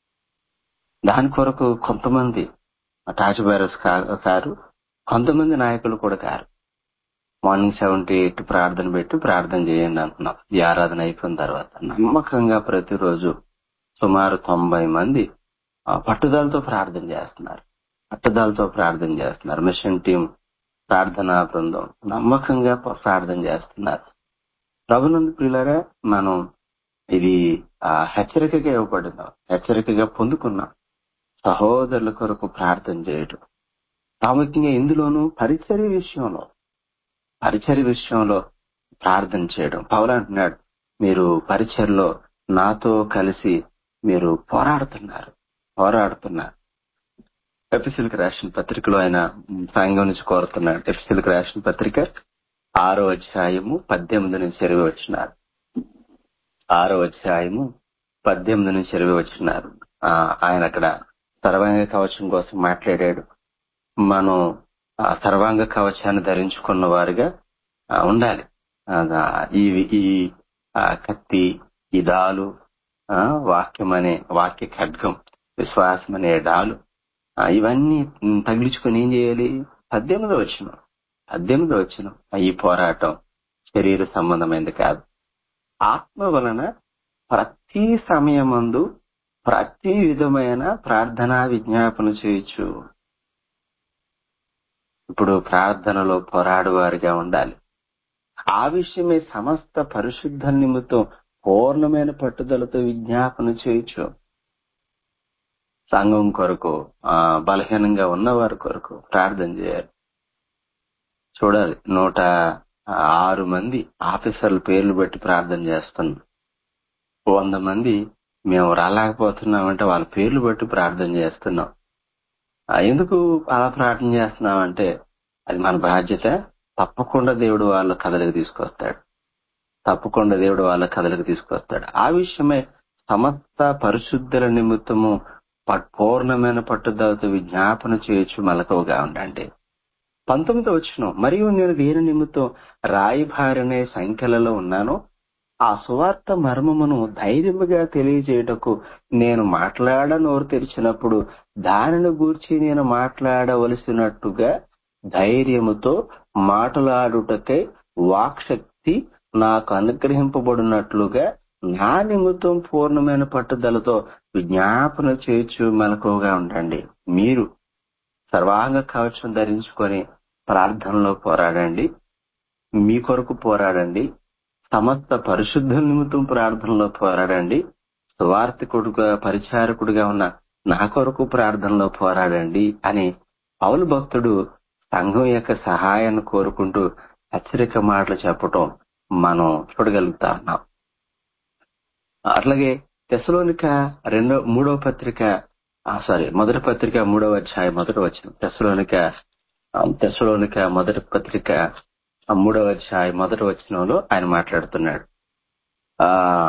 దాని కొరకు కొంతమంది టార్చ్ బ్యారస్ కారు కొంతమంది నాయకులు కూడా కారు మార్నింగ్ సెవెన్ టు ఎయిట్ ప్రార్థన పెట్టి ప్రార్థన చేయండి అంటున్నాం ఈ ఆరాధన అయిపోయిన తర్వాత నమ్మకంగా ప్రతిరోజు సుమారు తొంభై మంది ఆ, పట్టుదలతో ప్రార్థన చేస్తున్నారు పట్టుదలతో ప్రార్థన చేస్తున్నారు మిషన్ టీం ప్రార్థనా బృందం నమ్మకంగా ప- ప్రార్థన చేస్తున్నారు ప్రభునందు ప్రియులారా మనం ఇది ఆ, హెచ్చరికగా ఇవ్వబడింది హెచ్చరికగా పొందుకున్నాం సహోదరుల కొరకు ప్రార్థన చేయడం ప్రాముఖ్యంగా ఇందులోనూ పరిచర్య విషయంలో పరిచర్య విషయంలో ప్రార్థన చేయడం పౌలు అంటున్నాడు మీరు పరిచర్లో నాతో కలిసి మీరు పోరాడుతున్నారు పోరాడుతున్నారు ఎపిసిల్కి రాసిన పత్రికలో ఆయన సంఘం నుంచి కోరుతున్నాడు ఎపిసిల్కి రాసిన పత్రిక ఆరో అధ్యాయము పద్దెనిమిది నుంచి ఇరవై వచ్చినారు ఆరో అధ్యాయము పద్దెనిమిది నుంచి ఇరవై వచ్చినారు ఆ, ఆయన అక్కడ సర్వాంగ కవచం కోసం మాట్లాడాడు మనం ఆ సర్వాంగ కవచాన్ని ధరించుకున్న వారిగా ఆ, ఉండాలి ఆ, ఈ ఈ ఆ, కత్తి ఈ డాలు ఆ, వాక్యం అనే వాక్య ఖడ్గం విశ్వాసం అనే డాలు ఆ, ఇవన్నీ ఉమ్, తగిలించుకొని ఏం చేయాలి పద్దెనిమిది వచ్చిన పద్దెనిమిది వచ్చిన ఈ పోరాటం శరీర సంబంధమైనది కాదు ఆత్మ వలన ప్రతి సమయమందు ప్రతి విధమైన ప్రార్థనా విజ్ఞాపన చేయొచ్చు ఇప్పుడు ప్రార్థనలో పోరాడువారిగా ఉండాలి ఆ విషయమే సమస్త పరిశుద్ధ నిమిత్తం పూర్ణమైన పట్టుదలతో విజ్ఞాపన చేయొచ్చు సంఘం కొరకు ఆ బలహీనంగా ఉన్నవారి కొరకు ప్రార్థన చేయాలి చూడాలి నూట ఆరు మంది ఆఫీసర్ల పేర్లు బట్టి ప్రార్థన చేస్తున్నాం వంద మంది మేము రాలేకపోతున్నామంటే వాళ్ళ పేర్లు బట్టి ప్రార్థన చేస్తున్నాం ఆ, ఎందుకు అలా ప్రార్థన చేస్తున్నామంటే అది మన బాధ్యత తప్పకుండా దేవుడు వాళ్ళ కథలకు తీసుకొస్తాడు తప్పకుండా దేవుడు వాళ్ళ కథలకు తీసుకొస్తాడు ఆ విషయమే సమస్త పరిశుద్ధుల నిమిత్తము ప- పూర్ణమైన పట్టుదలతో విజ్ఞాపన చేయొచ్చు మలకవుగా ఉండండి పంతొమ్మిది వచ్చిన మరియు నేను దేని నిమిత్తం రాయిభారనే సంఖ్యలలో ఉన్నానో ఆ సువార్త మర్మమును ధైర్యముగా తెలియజేయటకు నేను మాట్లాడ నోరు తెరిచినప్పుడు దానిని గూర్చి నేను మాట్లాడవలసినట్టుగా ధైర్యముతో మాటలాడుటకై వాక్శక్తి నాకు అనుగ్రహింపబడినట్లుగా నా నిమిత్తం పూర్ణమైన పట్టుదలతో విజ్ఞాపన చేయొచ్చు మెలకువగా ఉండండి మీరు సర్వాంగ కవచం ధరించుకొని ప్రార్థనలో పోరాడండి మీ కొరకు పోరాడండి సమస్త పరిశుద్ధ నిమిత్తం ప్రార్థనలో పోరాడండి సువార్థికుడుగా పరిచారకుడిగా ఉన్న నా కొరకు ప్రార్థనలో పోరాడండి అని పౌలు భక్తుడు సంఘం యొక్క సహాయాన్ని కోరుకుంటూ హెచ్చరిక మాటలు చెప్పటం మనం చూడగలుగుతా ఉన్నాం అట్లాగే తెసలోనిక రెండో మూడో పత్రిక సారీ మొదటి పత్రిక మూడవ అధ్యాయం మొదటి వచ్చిన తెసలోనిక ఆ, తెసలోనిక మొదటి పత్రిక ఆ, మూడవ అధ్యాయం మొదటి వచనంలో ఆయన మాట్లాడుతున్నాడు ఆ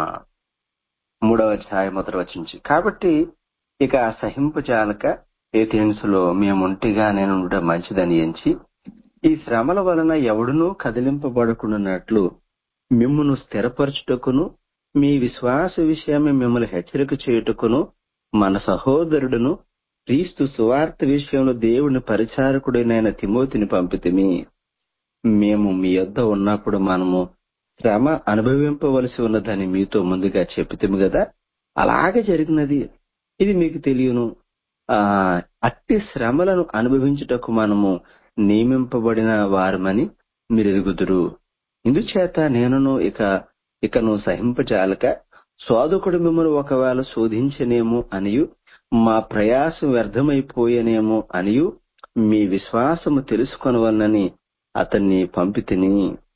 మూడవ అధ్యాయం మొదటి వచ్చి నుంచి కాబట్టి ఇక సహింపజాలక ఏథెన్సులో మేముంటిగా నేను ఉండడం మంచిదని ఎంచి ఈ శ్రమల వలన ఎవడునూ కదిలింపబడకుండానట్లు మిమ్మును స్థిరపరచుటకును మీ విశ్వాస విషయమే మిమ్మల్ని హెచ్చరిక చేయుటకును మన సహోదరుడును క్రీస్తు సువార్త విషయంలో దేవుని పరిచారకుడైన తిమోతిని పంపితిమి మేము మీ యొద్ద ఉన్నప్పుడు మనము శ్రమ అనుభవింపవలసి ఉన్నదని మీతో ముందుగా చెప్తిమి కదా అలాగే జరిగినది ఇది మీకు తెలియను ఆ అట్టి శ్రమలను అనుభవించుటకు మనము నియమింపబడిన వారమని మీరు ఎరుగుదురు ఇందుచేత నేనును ఇక ఇకను సహింపజాలక సోదకుడు మిమ్మల్ని ఒకవేళ శోధించనేమో అనియు మా ప్రయాసం వ్యర్థమైపోయేనేమో అనియు మీ విశ్వాసము తెలుసుకొనవలనని అతన్ని పంపితిని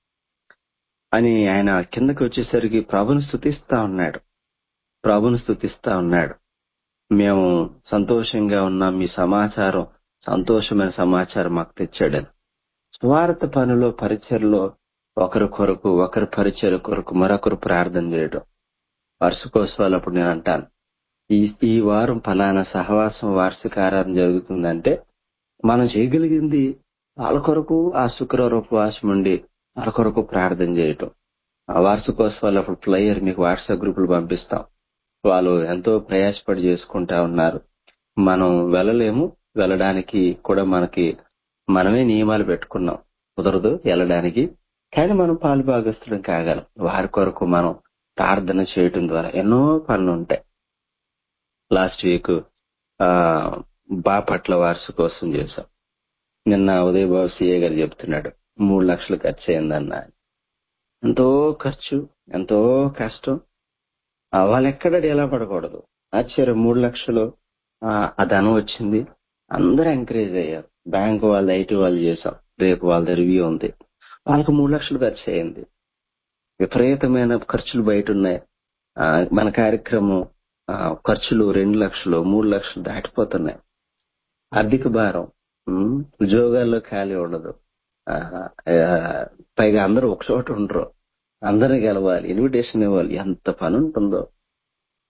అని ఆయన కిందకి వచ్చేసరికి ప్రభుని స్థుతిస్తా ఉన్నాడు ప్రభుని స్థుతిస్తా ఉన్నాడు మేము సంతోషంగా ఉన్నాం మీ సమాచారం సంతోషమైన సమాచారం మాకు తెచ్చాడని స్వార్థ పనిలో పరిచయలో ఒకరి కొరకు ఒకరి పరిచయ కొరకు మరొకరు ప్రార్థన చేయడం వార్షికోత్సవాలు అప్పుడు నేను అంటాను ఈ ఈ వారం ఫలానా సహవాసం వార్షిక ఆరాధన జరుగుతుందంటే మనం చేయగలిగింది వాళ్ళ కొరకు ఆ శుక్రవారం ఉపవాసం ఉండి వాళ్ళ కొరకు ప్రార్థన చేయటం ఆ వార్షికోత్సవాలు అప్పుడు ప్లేయర్ మీకు వాట్సాప్ గ్రూపులు పంపిస్తాం వాళ్ళు ఎంతో ప్రయాసపడి చేసుకుంటా ఉన్నారు మనం వెళ్ళలేము వెళ్ళడానికి కూడా మనకి మనమే నియమాలు పెట్టుకున్నాం కుదరదు వెళ్ళడానికి కానీ మనం పాలు భాగస్థులం కాగలం వారి కొరకు మనం ప్రార్థన చేయటం ద్వారా ఎన్నో పనులు ఉంటాయి లాస్ట్ వీక్ ఆ బాపట్ల వార్షికోత్సవం చేశాం నిన్న ఉదయ్ బాబు సిఏ గారు చెప్తున్నాడు మూడు లక్షలు ఖర్చు అయిందన్న ఎంతో ఖర్చు ఎంతో కష్టం ఆ, వాళ్ళు ఎక్కడ ఎలా పడకూడదు ఆశ్చర్యం మూడు లక్షలు ఆ, ఆ ధనం వచ్చింది అందరూ ఎంకరేజ్ అయ్యారు బ్యాంక్ వాళ్ళు ఐటీ వాళ్ళు చేసాం రేపు వాళ్ళ రివ్యూ ఉంది వాళ్ళకి మూడు లక్షలు ఖర్చు అయింది విపరీతమైన ఖర్చులు బయట ఉన్నాయి ఆ, మన కార్యక్రమం ఆ, ఖర్చులు రెండు లక్షలు మూడు లక్షలు దాటిపోతున్నాయి ఆర్థిక భారం ఉమ్, ఉద్యోగాల్లో ఖాళీ ఉండదు ఆ, ఆ, పైగా అందరూ ఒక చోట ఉండరు అందరిని గెలవాలి ఇన్విటేషన్ ఇవ్వాలి ఎంత పని ఉంటుందో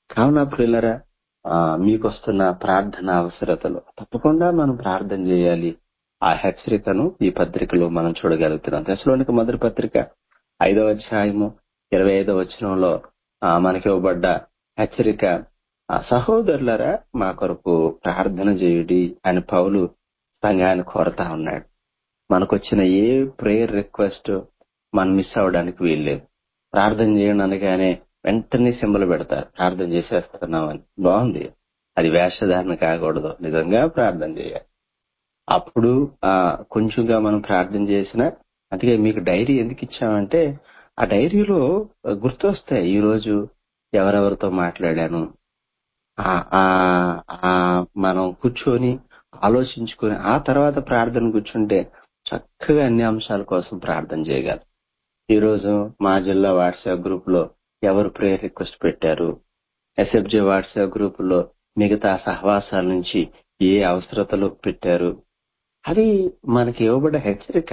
కావున పిల్లరా ఆ, మీకు వస్తున్న ప్రార్థన అవసరతలు తప్పకుండా మనం ప్రార్థన చేయాలి ఆ హెచ్చరికను ఈ పత్రికలో మనం చూడగలుగుతున్నాం దశలోనికి మొదటి పత్రిక ఐదవ అధ్యాయము ఇరవై ఐదవ వచనంలో ఆ, మనకి ఇవ్వబడ్డ హెచ్చరిక ఆ, సహోదరులరా మా కొరకు ప్రార్థన చేయుడి అని పౌలు సంఘాన్ని కోరతా ఉన్నాడు మనకొచ్చిన ఏ ప్రేయర్ రిక్వెస్ట్ మనం మిస్ అవ్వడానికి వీల్లేదు ప్రార్థన చేయండి అనగానే వెంటనే సింబల్ పెడతారు ప్రార్థన చేసేస్తున్నామని బాగుంది అది వేషధారణ కాకూడదు నిజంగా ప్రార్థన చేయాలి అప్పుడు ఆ కొంచెంగా మనం ప్రార్థన చేసిన అందుకే మీకు డైరీ ఎందుకు ఇచ్చామంటే ఆ డైరీలో గుర్తొస్తాయి ఈ రోజు ఎవరెవరితో మాట్లాడాను ఆ ఆ ఆ మనం కూర్చొని ఆలోచించుకొని ఆ తర్వాత ప్రార్థన కూర్చుంటే చక్కగా అన్ని అంశాల కోసం ప్రార్థన చేయగలం ఈ రోజు మా జిల్లా వాట్సాప్ గ్రూప్ లో ఎవరు ప్రేయర్ రిక్వెస్ట్ పెట్టారు ఎస్ఎఫ్జే వాట్సాప్ గ్రూప్ లో మిగతా సహవాసాల నుంచి ఏ అవసరతలు పెట్టారు అది మనకి ఇవ్వబడ్డ హెచ్చరిక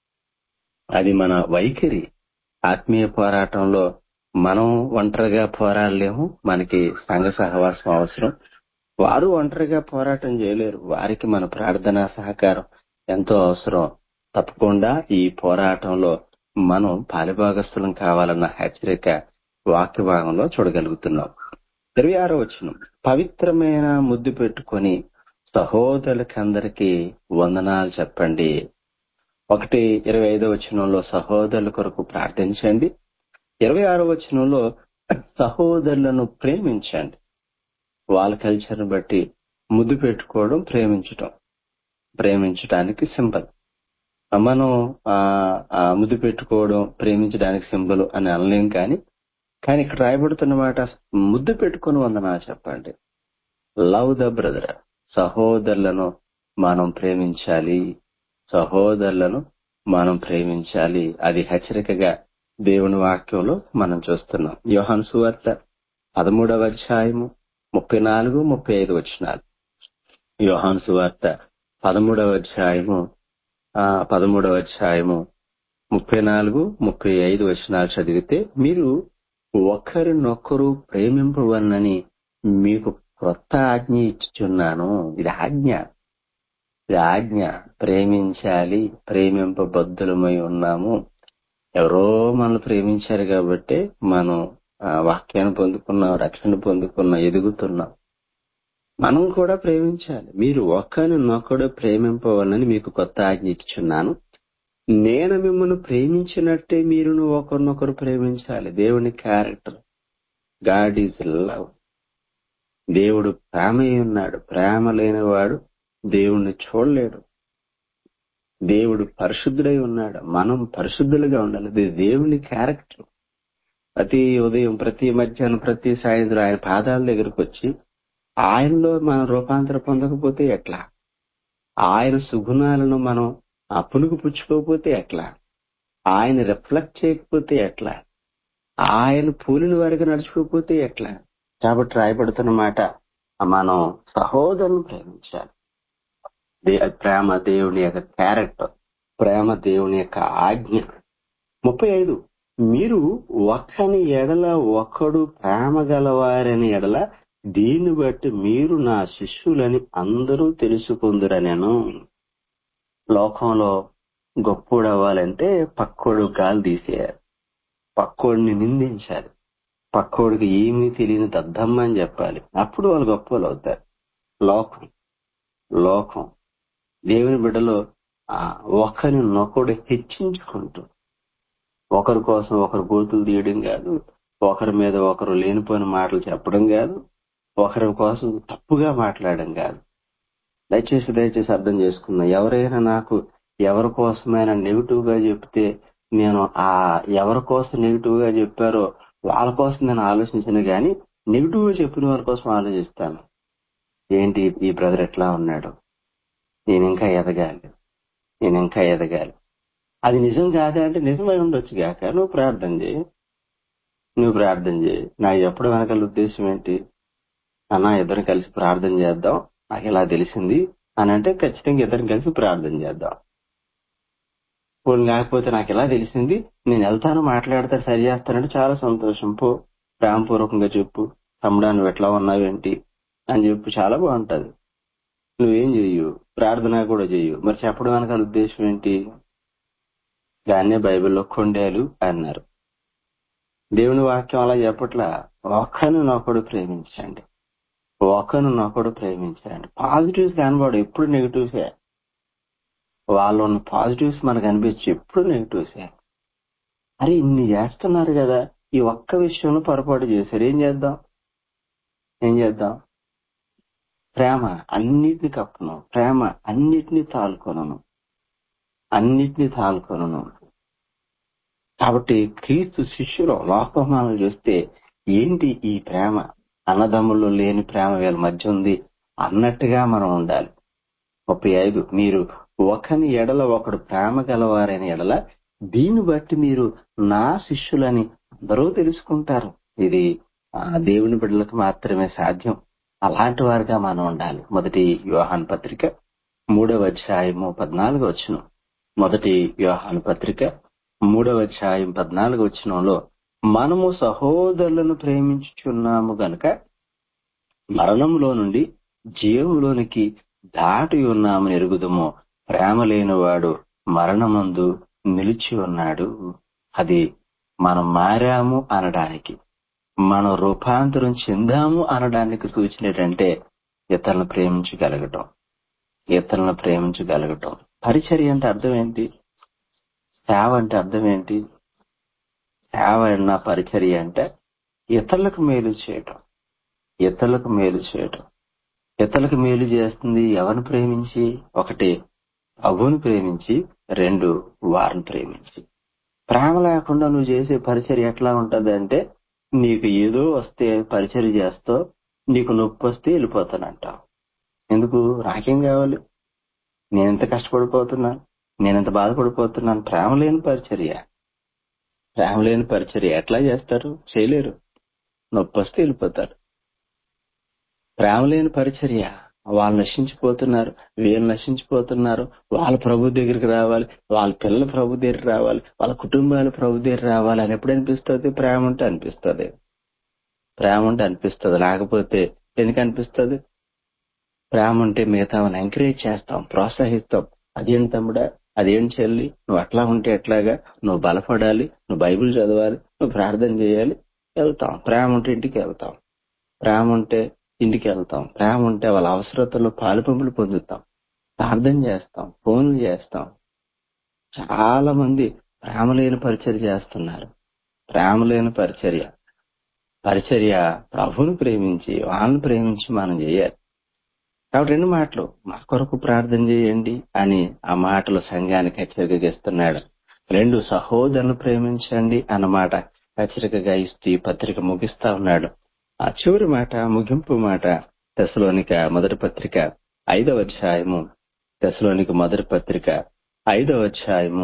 అది మన వైఖరి ఆత్మీయ పోరాటంలో మనం ఒంటరిగా పోరాడలేము మనకి సంఘ సహవాసం అవసరం వారు ఒంటరిగా పోరాటం చేయలేరు వారికి మన ప్రార్థనా సహకారం ఎంతో అవసరం తప్పకుండా ఈ పోరాటంలో మనం పాలిభాగస్థులం కావాలన్న హెచ్చరిక వాక్య భాగంలో చూడగలుగుతున్నాం ఇరవై ఆరో వచ్చిన పవిత్రమైన ముద్దు పెట్టుకొని సహోదరులకందరికీ వందనాలు చెప్పండి ఒకటి ఇరవై ఐదో వచనంలో సహోదరుల కొరకు ప్రార్థించండి ఇరవై ఆరో వచనంలో సహోదరులను ప్రేమించండి వాళ్ళ కల్చర్ని బట్టి ముద్దు పెట్టుకోవడం ప్రేమించటం ప్రేమించడానికి సింబల్ మనం ఆ, ఆ ముద్దు పెట్టుకోవడం ప్రేమించడానికి సింబల్ అని అనలేం కానీ కానీ ఇక్కడ రాయబడుతున్న మాట ముద్దు పెట్టుకుని వందనా చెప్పండి లవ్ ద బ్రదర్ సహోదరులను మనం ప్రేమించాలి సహోదరులను మనం ప్రేమించాలి అది హెచ్చరికగా దేవుని వాక్యంలో మనం చూస్తున్నాం యోహాను సువార్త పదమూడవ అధ్యాయము ముప్పై నాలుగు ముప్పై ఐదు వచనాలు యోహాను సువార్త పదమూడవ అధ్యాయము ఆ పదమూడవ అధ్యాయము ముప్పై నాలుగు ముప్పై ఐదు వచనాలు చదివితే మీరు ఒకరినొకరు ప్రేమింపవన్నని మీకు క్రొత్త ఆజ్ఞ ఇచ్చుచున్నాను ఇది ఆజ్ఞ ఇది ఆజ్ఞ ప్రేమించాలి ప్రేమింపబద్ధులమై ఉన్నాము ఎవరో మనల్ని ప్రేమించారు కాబట్టి మనం ఆ, వాక్యాన్ని పొందుకున్నాం రక్షణ పొందుకున్నాం ఎదుగుతున్నాం మనం కూడా ప్రేమించాలి మీరు ఒకరినొకడు ప్రేమింపవాలని మీకు కొత్త ఆజ్ఞ ఇచ్చుచున్నాను నేను మిమ్మల్ని ప్రేమించినట్టే మీరును ఒకరినొకరు ప్రేమించాలి దేవుని క్యారెక్టర్ గాడ్ ఈజ్ లవ్ దేవుడు ప్రేమ ఉన్నాడు ప్రేమ లేనివాడు దేవుణ్ణి చూడలేడు దేవుడు పరిశుద్ధుడై ఉన్నాడు మనం పరిశుద్ధులుగా ఉండాలి ఇది దేవుని క్యారెక్టర్ ప్రతి ఉదయం ప్రతి మధ్యాహ్నం ప్రతి సాయంత్రం ఆయన పాదాల దగ్గరకు వచ్చి ఆయనలో మనం రూపాంతర పొందకపోతే ఎట్లా ఆయన సుగుణాలను మనం ఆ పులుగు పుచ్చుకోకపోతే ఎట్లా ఆయన రిఫ్లెక్ట్ చేయకపోతే ఎట్లా ఆయన పూలిన వారికి నడుచుకోకపోతే ఎట్లా కాబట్టి రాయబడుతున్న మాట మనం సహోదరుని ప్రేమించాలి దే- ప్రేమ దేవుని యొక్క క్యారెక్టర్ ప్రేమ దేవుని యొక్క ఆజ్ఞ ముప్పై ఐదు మీరు ఒకని ఎడల ఒకడు ప్రేమ గలవారని ఎడల దీన్ని బట్టి మీరు నా శిష్యులని అందరూ తెలుసుకుందురనెను లోకంలో గొప్పోడు అవ్వాలంటే పక్కోడు గాలి తీసేయాలి పక్కోడిని నిందించాలి పక్కోడికి ఏమీ తెలియని దద్దమ్మ అని చెప్పాలి అప్పుడు వాళ్ళు గొప్పలు అవుతారు లోకం లోకం దేవుని బిడ్డలో ఆ ఒకరిని నొకడు హెచ్చించుకుంటూ ఒకరి కోసం ఒకరు గోతులు తీయడం కాదు ఒకరి మీద ఒకరు లేనిపోయిన మాటలు చెప్పడం కాదు ఒకరి కోసం తప్పుగా మాట్లాడడం కాదు దయచేసి దయచేసి అర్థం చేసుకున్నా ఎవరైనా నాకు ఎవరి కోసమైనా నెగిటివ్ గా చెప్తే నేను ఆ ఎవరి కోసం నెగిటివ్ గా చెప్పారో వాళ్ళ కోసం నేను ఆలోచించను గాని నెగిటివ్ గా చెప్పిన వారి కోసం ఆలోచిస్తాను ఏంటి ఈ బ్రదర్ ఎట్లా ఉన్నాడు నేను ఇంకా ఎదగాలి నేను ఇంకా ఎదగాలి అది నిజం కాదా అంటే నిజమై ఉండొచ్చు గాక నువ్వు ప్రార్థన చేయి నువ్వు ప్రార్థన చేయి నాకు చెప్పడం వెనకాల ఉద్దేశం ఏంటి అన్న ఇద్దరం కలిసి ప్రార్థన చేద్దాం నాకు ఇలా తెలిసింది అని అంటే ఖచ్చితంగా ఇద్దరం కలిసి ప్రార్థన చేద్దాం పోనీ లేకపోతే నాకు ఇలా తెలిసింది నేను వెళ్తాను మాట్లాడతా సరి చేస్తానంటే చాలా సంతోషం పో ప్రేమపూర్వకంగా చెప్పు తమ్ముడా నువ్వు ఎట్లా ఉన్నావేంటి అని చెప్పి చాలా బాగుంటది నువ్వేం చెయ్యు ప్రార్థన కూడా చెయ్యు మరి చెప్పడం వెనకాల ఉద్దేశం ఏంటి దాన్నే బైబిల్లో కొండేలు అన్నారు దేవుని వాక్యం అలా చెప్పట్లా ఒకను నొకడు ప్రేమించండి ఒకను నొకడు ప్రేమించండి పాజిటివ్స్ కనబడు ఎప్పుడు నెగిటివ్సే వాళ్ళు ఉన్న పాజిటివ్స్ మనకు అనిపించి ఎప్పుడు నెగిటివ్సే అరే ఇన్ని చేస్తున్నారు కదా ఈ ఒక్క విషయంలో పొరపాటు చేశారు ఏం చేద్దాం ఏం చేద్దాం ప్రేమ అన్నిటిని కప్పును ప్రేమ అన్నిటినీ తాలుకొనను అన్నిటినీ తాలుకొనను కాబట్టి క్రీస్తు శిష్యులు లోకమానం చూస్తే ఏంటి ఈ ప్రేమ అన్నదమ్ముల్లో లేని ప్రేమ వీళ్ళ మధ్య ఉంది అన్నట్టుగా మనం ఉండాలి ముప్పై ఐదు మీరు ఒకని ఎడల ఒకడు ప్రేమ గలవారైన ఎడల దీన్ని బట్టి మీరు నా శిష్యులని అందరూ తెలుసుకుంటారు ఇది ఆ, దేవుని బిడ్డలకు మాత్రమే సాధ్యం అలాంటి వారుగా మనం ఉండాలి మొదటి యోహాన్ పత్రిక మూడవ అధ్యాయము పద్నాలుగు వచ్చిన మొదటి యోహాన్ పత్రిక మూడవ అధ్యాయం పద్నాలుగు వచ్చినంలో మనము సహోదరులను ప్రేమించుచున్నాము గనుక మరణంలో నుండి జీవంలోనికి దాటి ఉన్నామని ఎరుగుదము ప్రేమ లేనివాడు మరణమందు నిలిచి ఉన్నాడు అది మనం మారాము అనడానికి మనం రూపాంతరం చెందాము అనడానికి సూచన ఏంటంటే ఇతరులను ప్రేమించగలగటం ఇతరులను ప్రేమించగలగటం పరిచర్య అంటే అర్థం ఏంటి సేవ అంటే అర్థం ఏంటి సేవ అన్న పరిచర్య అంటే ఇతరులకు మేలు చేయటం ఇతరులకు మేలు చేయటం ఇతరులకు మేలు చేస్తుంది ఎవరిని ప్రేమించి ఒకటి ప్రభువుని ప్రేమించి రెండు వారిని ప్రేమించి ప్రేమ లేకుండా నువ్వు చేసే పరిచర్య ఎట్లా ఉంటది అంటే నీకు ఏదో వస్తే పరిచర్య చేస్తావు నీకు నొప్పి వస్తే వెళ్ళిపోతానంటావు ఎందుకు నాకేం కావాలి నేనెంత కష్టపడిపోతున్నాను నేనెంత బాధపడిపోతున్నాను ప్రేమ లేని పరిచర్య ప్రేమ లేని పరిచర్య ఎట్లా చేస్తారు చేయలేరు నొప్పి వస్తే వెళ్ళిపోతారు ప్రేమ లేని పరిచర్య వాళ్ళు నశించిపోతున్నారు వీళ్ళు నశించిపోతున్నారు వాళ్ళ ప్రభు దగ్గరికి రావాలి వాళ్ళ పిల్లల ప్రభు దగ్గరికి రావాలి వాళ్ళ కుటుంబాలు ప్రభు దగ్గర రావాలి అని ఎప్పుడు అనిపిస్తుంది ప్రేమ ఉంటే అనిపిస్తుంది ప్రేమ ఉంటే అనిపిస్తుంది లేకపోతే ఎందుకు అనిపిస్తుంది ప్రేమ ఉంటే మిగతా ఎంకరేజ్ చేస్తాం ప్రోత్సహిస్తాం అదేంటి తమ్ముడా అదేం చెల్లి నువ్వు అట్లా ఉంటే ఎట్లాగా నువ్వు బలపడాలి నువ్వు బైబిల్ చదవాలి నువ్వు ప్రార్థన చేయాలి వెళ్తాం ప్రేమ ఉంటే ఇంటికి వెళ్తాం ప్రేమ ఉంటే ఇంటికి వెళ్తాం ప్రేమ ఉంటే వాళ్ళ అవసరతల్లో పాలుపంపులు పొందుతాం ప్రార్థన చేస్తాం ఫోన్లు చేస్తాం చాలా మంది ప్రేమ లేని పరిచర్య చేస్తున్నారు ప్రేమ లేని పరిచర్య పరిచర్య ప్రభువుని ప్రేమించి వాళ్ళని ప్రేమించి మనం చేయాలి కాబట్టి రెండు మాటలు మా కొరకు ప్రార్థన చేయండి అని ఆ మాటలు సంఘానికి హెచ్చరికగా ఇస్తున్నాడు రెండు సహోదరులను ప్రేమించండి అన్నమాట హెచ్చరికగా ఇస్తూ ఈ పత్రిక ముగిస్తా ఉన్నాడు ఆ చివరి మాట ముగింపు మాట తెసలోనిక మొదటి పత్రిక ఐదవ అధ్యాయము తెసలోనిక మొదటి పత్రిక ఐదవ అధ్యాయము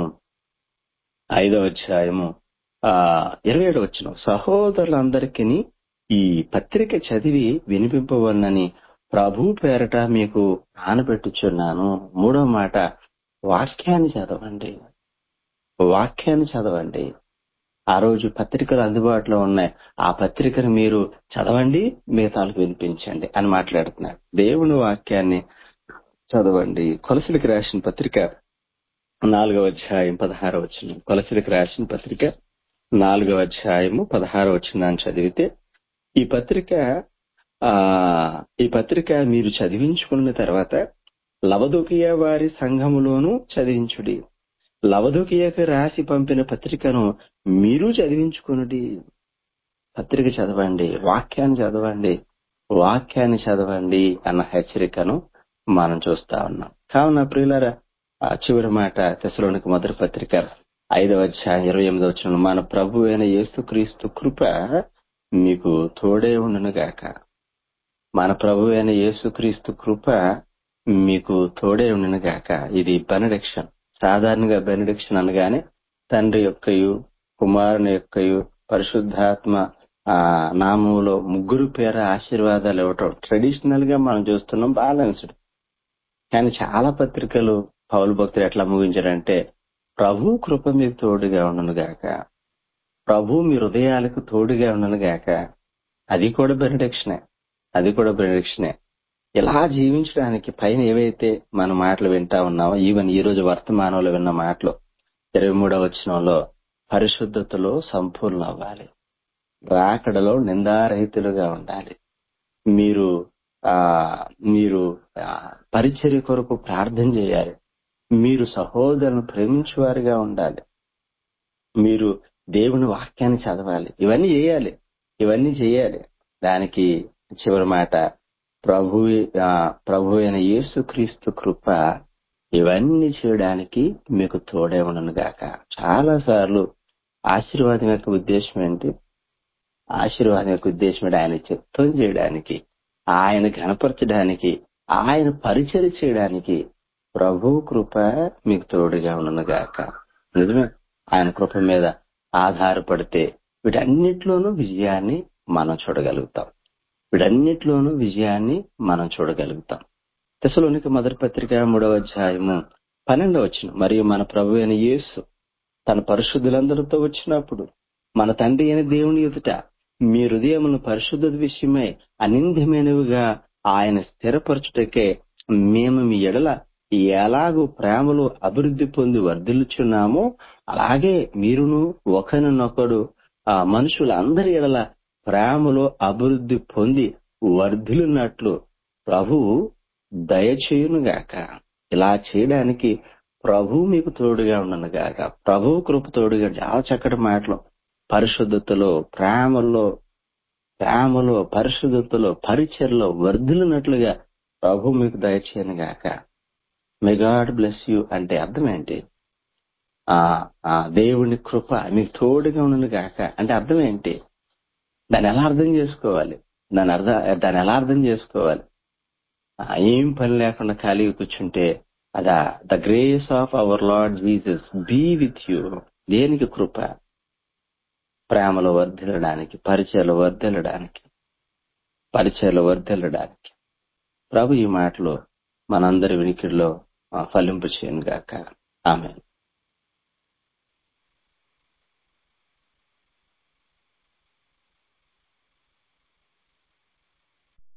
ఐదవ అధ్యాయము ఆ ఇరవై ఏడు వచ్చిన సహోదరులందరికీ ఈ పత్రిక చదివి వినిపింపవలనని ప్రభు పేరట మీకు ఆనబెట్టుచున్నాను మూడో మాట వాక్యాన్ని చదవండి వాక్యాన్ని చదవండి ఆ రోజు పత్రికలు అందుబాటులో ఉన్నాయి ఆ పత్రికను మీరు చదవండి మిగతాలకు వినిపించండి అని మాట్లాడుతున్నారు దేవుని వాక్యాన్ని చదవండి కొలసలికి రాసిన పత్రిక నాలుగవ అధ్యాయం పదహారవ వచ్చిన కొలసలికి రాసిన పత్రిక నాలుగవ అధ్యాయము పదహారవ వచ్చిందని చదివితే ఈ పత్రిక ఆ ఈ పత్రిక మీరు చదివించుకున్న తర్వాత లవదుకియ వారి సంఘములోను చదివించుడి లవదుకియకు రాసి పంపిన పత్రికను మీరు చదివించుకునుడి పత్రిక చదవండి వాక్యాన్ని చదవండి వాక్యాన్ని చదవండి అన్న హెచ్చరికను మనం చూస్తా ఉన్నాం కావున ప్రియులరా ఆ చివరి మాట తెసలోనికి మొదటి పత్రిక ఐదవ అధ్యాయం ఇరవై ఎనిమిదవ వచ్చిన మన ప్రభు అయిన యేసుక్రీస్తు కృప మీకు తోడే ఉండును గాక మన ప్రభు అయిన యేసుక్రీస్తు కృప మీకు తోడే ఉండును గాక ఇది బెనడిక్షన్ సాధారణంగా బెనడిక్షన్ అనగానే తండ్రి యొక్కయు కుమారుని యొక్కయు పరిశుద్ధాత్మ ఆ నామంలో ముగ్గురు పేర ఆశీర్వాదాలు ఇవ్వటం ట్రెడిషనల్ గా మనం చూస్తున్నాం బ్యాలెన్స్డ్ కానీ చాలా పత్రికలు పౌలు భక్తులు ఎట్లా ముగించారంటే ప్రభు కృప మీకు తోడుగా ఉండను గాక ప్రభు మీ హృదయాలకు తోడుగా ఉండను గాక అది కూడా బెనిడిక్షనే అది కూడా బెనిడిక్షనే ఇలా జీవించడానికి పైన ఏవైతే మన మాటలు వింటా ఉన్నామో ఈవెన్ ఈ రోజు వర్తమానంలో విన్న మాటలు ఇరవై మూడవ వచనంలో పరిశుద్ధతలో సంపూర్ణ అవ్వాలి రాకడలో నిందారహితులుగా ఉండాలి మీరు ఆ మీరు ఆ, పరిచర్య కొరకు ప్రార్థన చేయాలి మీరు సహోదరులను ప్రేమించేవారుగా ఉండాలి మీరు దేవుని వాక్యాన్ని చదవాలి ఇవన్నీ చేయాలి ఇవన్నీ చేయాలి దానికి చివరి మాట ప్రభు ప్రభు అయిన యేసుక్రీస్తు కృప ఇవన్నీ చేయడానికి మీకు తోడే ఉండను గాక చాలా సార్లు ఆశీర్వాదం యొక్క ఉద్దేశం ఏంటి ఆశీర్వాదం యొక్క ఉద్దేశం ఏంటి ఆయన చిత్తం చేయడానికి ఆయన కనపరచడానికి ఆయన పరిచయం చేయడానికి ప్రభు కృప మీకు తోడుగా ఉండను గాక నిజమే ఆయన కృప మీద ఆధారపడితే వీటన్నిటిలోనూ విజయాన్ని మనం చూడగలుగుతాం వీటన్నిటిలోనూ విజయాన్ని మనం చూడగలుగుతాం దశలోనికి మొదటి పత్రిక మూడవ అధ్యాయము పన్నెండవ వచ్చిన మరియు మన ప్రభు అయిన యేసు తన పరిశుద్ధులందరితో వచ్చినప్పుడు మన తండ్రి అయిన దేవుని ఎదుట మీ హృదయమును పరిశుద్ధ విషయమై అనింద్యమైనవిగా ఆయన స్థిరపరచుటకే మేము మీ ఎడల ఎలాగూ ప్రేమలో అభివృద్ధి పొంది వర్ధిల్లుచున్నామో అలాగే మీరును ఒకరినొకడు ఆ మనుషులందరి ఎడల ప్రేమలో అభివృద్ధి పొంది వర్ధిల్లున్నట్లు ప్రభువు దయచేయునుగాక ఇలా చేయడానికి ప్రభు మీకు తోడుగా ఉండను గాక ప్రభు కృప తోడుగా చాలా చక్కటి మాటలు పరిశుద్ధతలో ప్రేమలో ప్రేమలో పరిశుద్ధతలో పరిచయలో వర్ధిల్లినట్లుగా ప్రభు మీకు దయచేయను గాక మే గాడ్ బ్లెస్ యూ అంటే అర్థం ఏంటి ఆ ఆ దేవుని కృప మీకు తోడుగా ఉండను గాక అంటే అర్థం ఏంటి దాన్ని ఎలా అర్థం చేసుకోవాలి దాని అర్థం దాన్ని ఎలా అర్థం చేసుకోవాలి ఆ, ఏం పని లేకుండా ఖాళీగా కూర్చుంటే అదా the grace of our Lord Jesus be with you దేనికి కృప ప్రేమలో వర్ధిల్లడానికి పరిచయలో వర్ధిల్లడానికి పరిచయలో వర్ధిల్లడానికి ప్రభు ఈ మాటలు మనందరి వినికిడిలో ఆ, ఫలింపు చేయను గాక ఆమె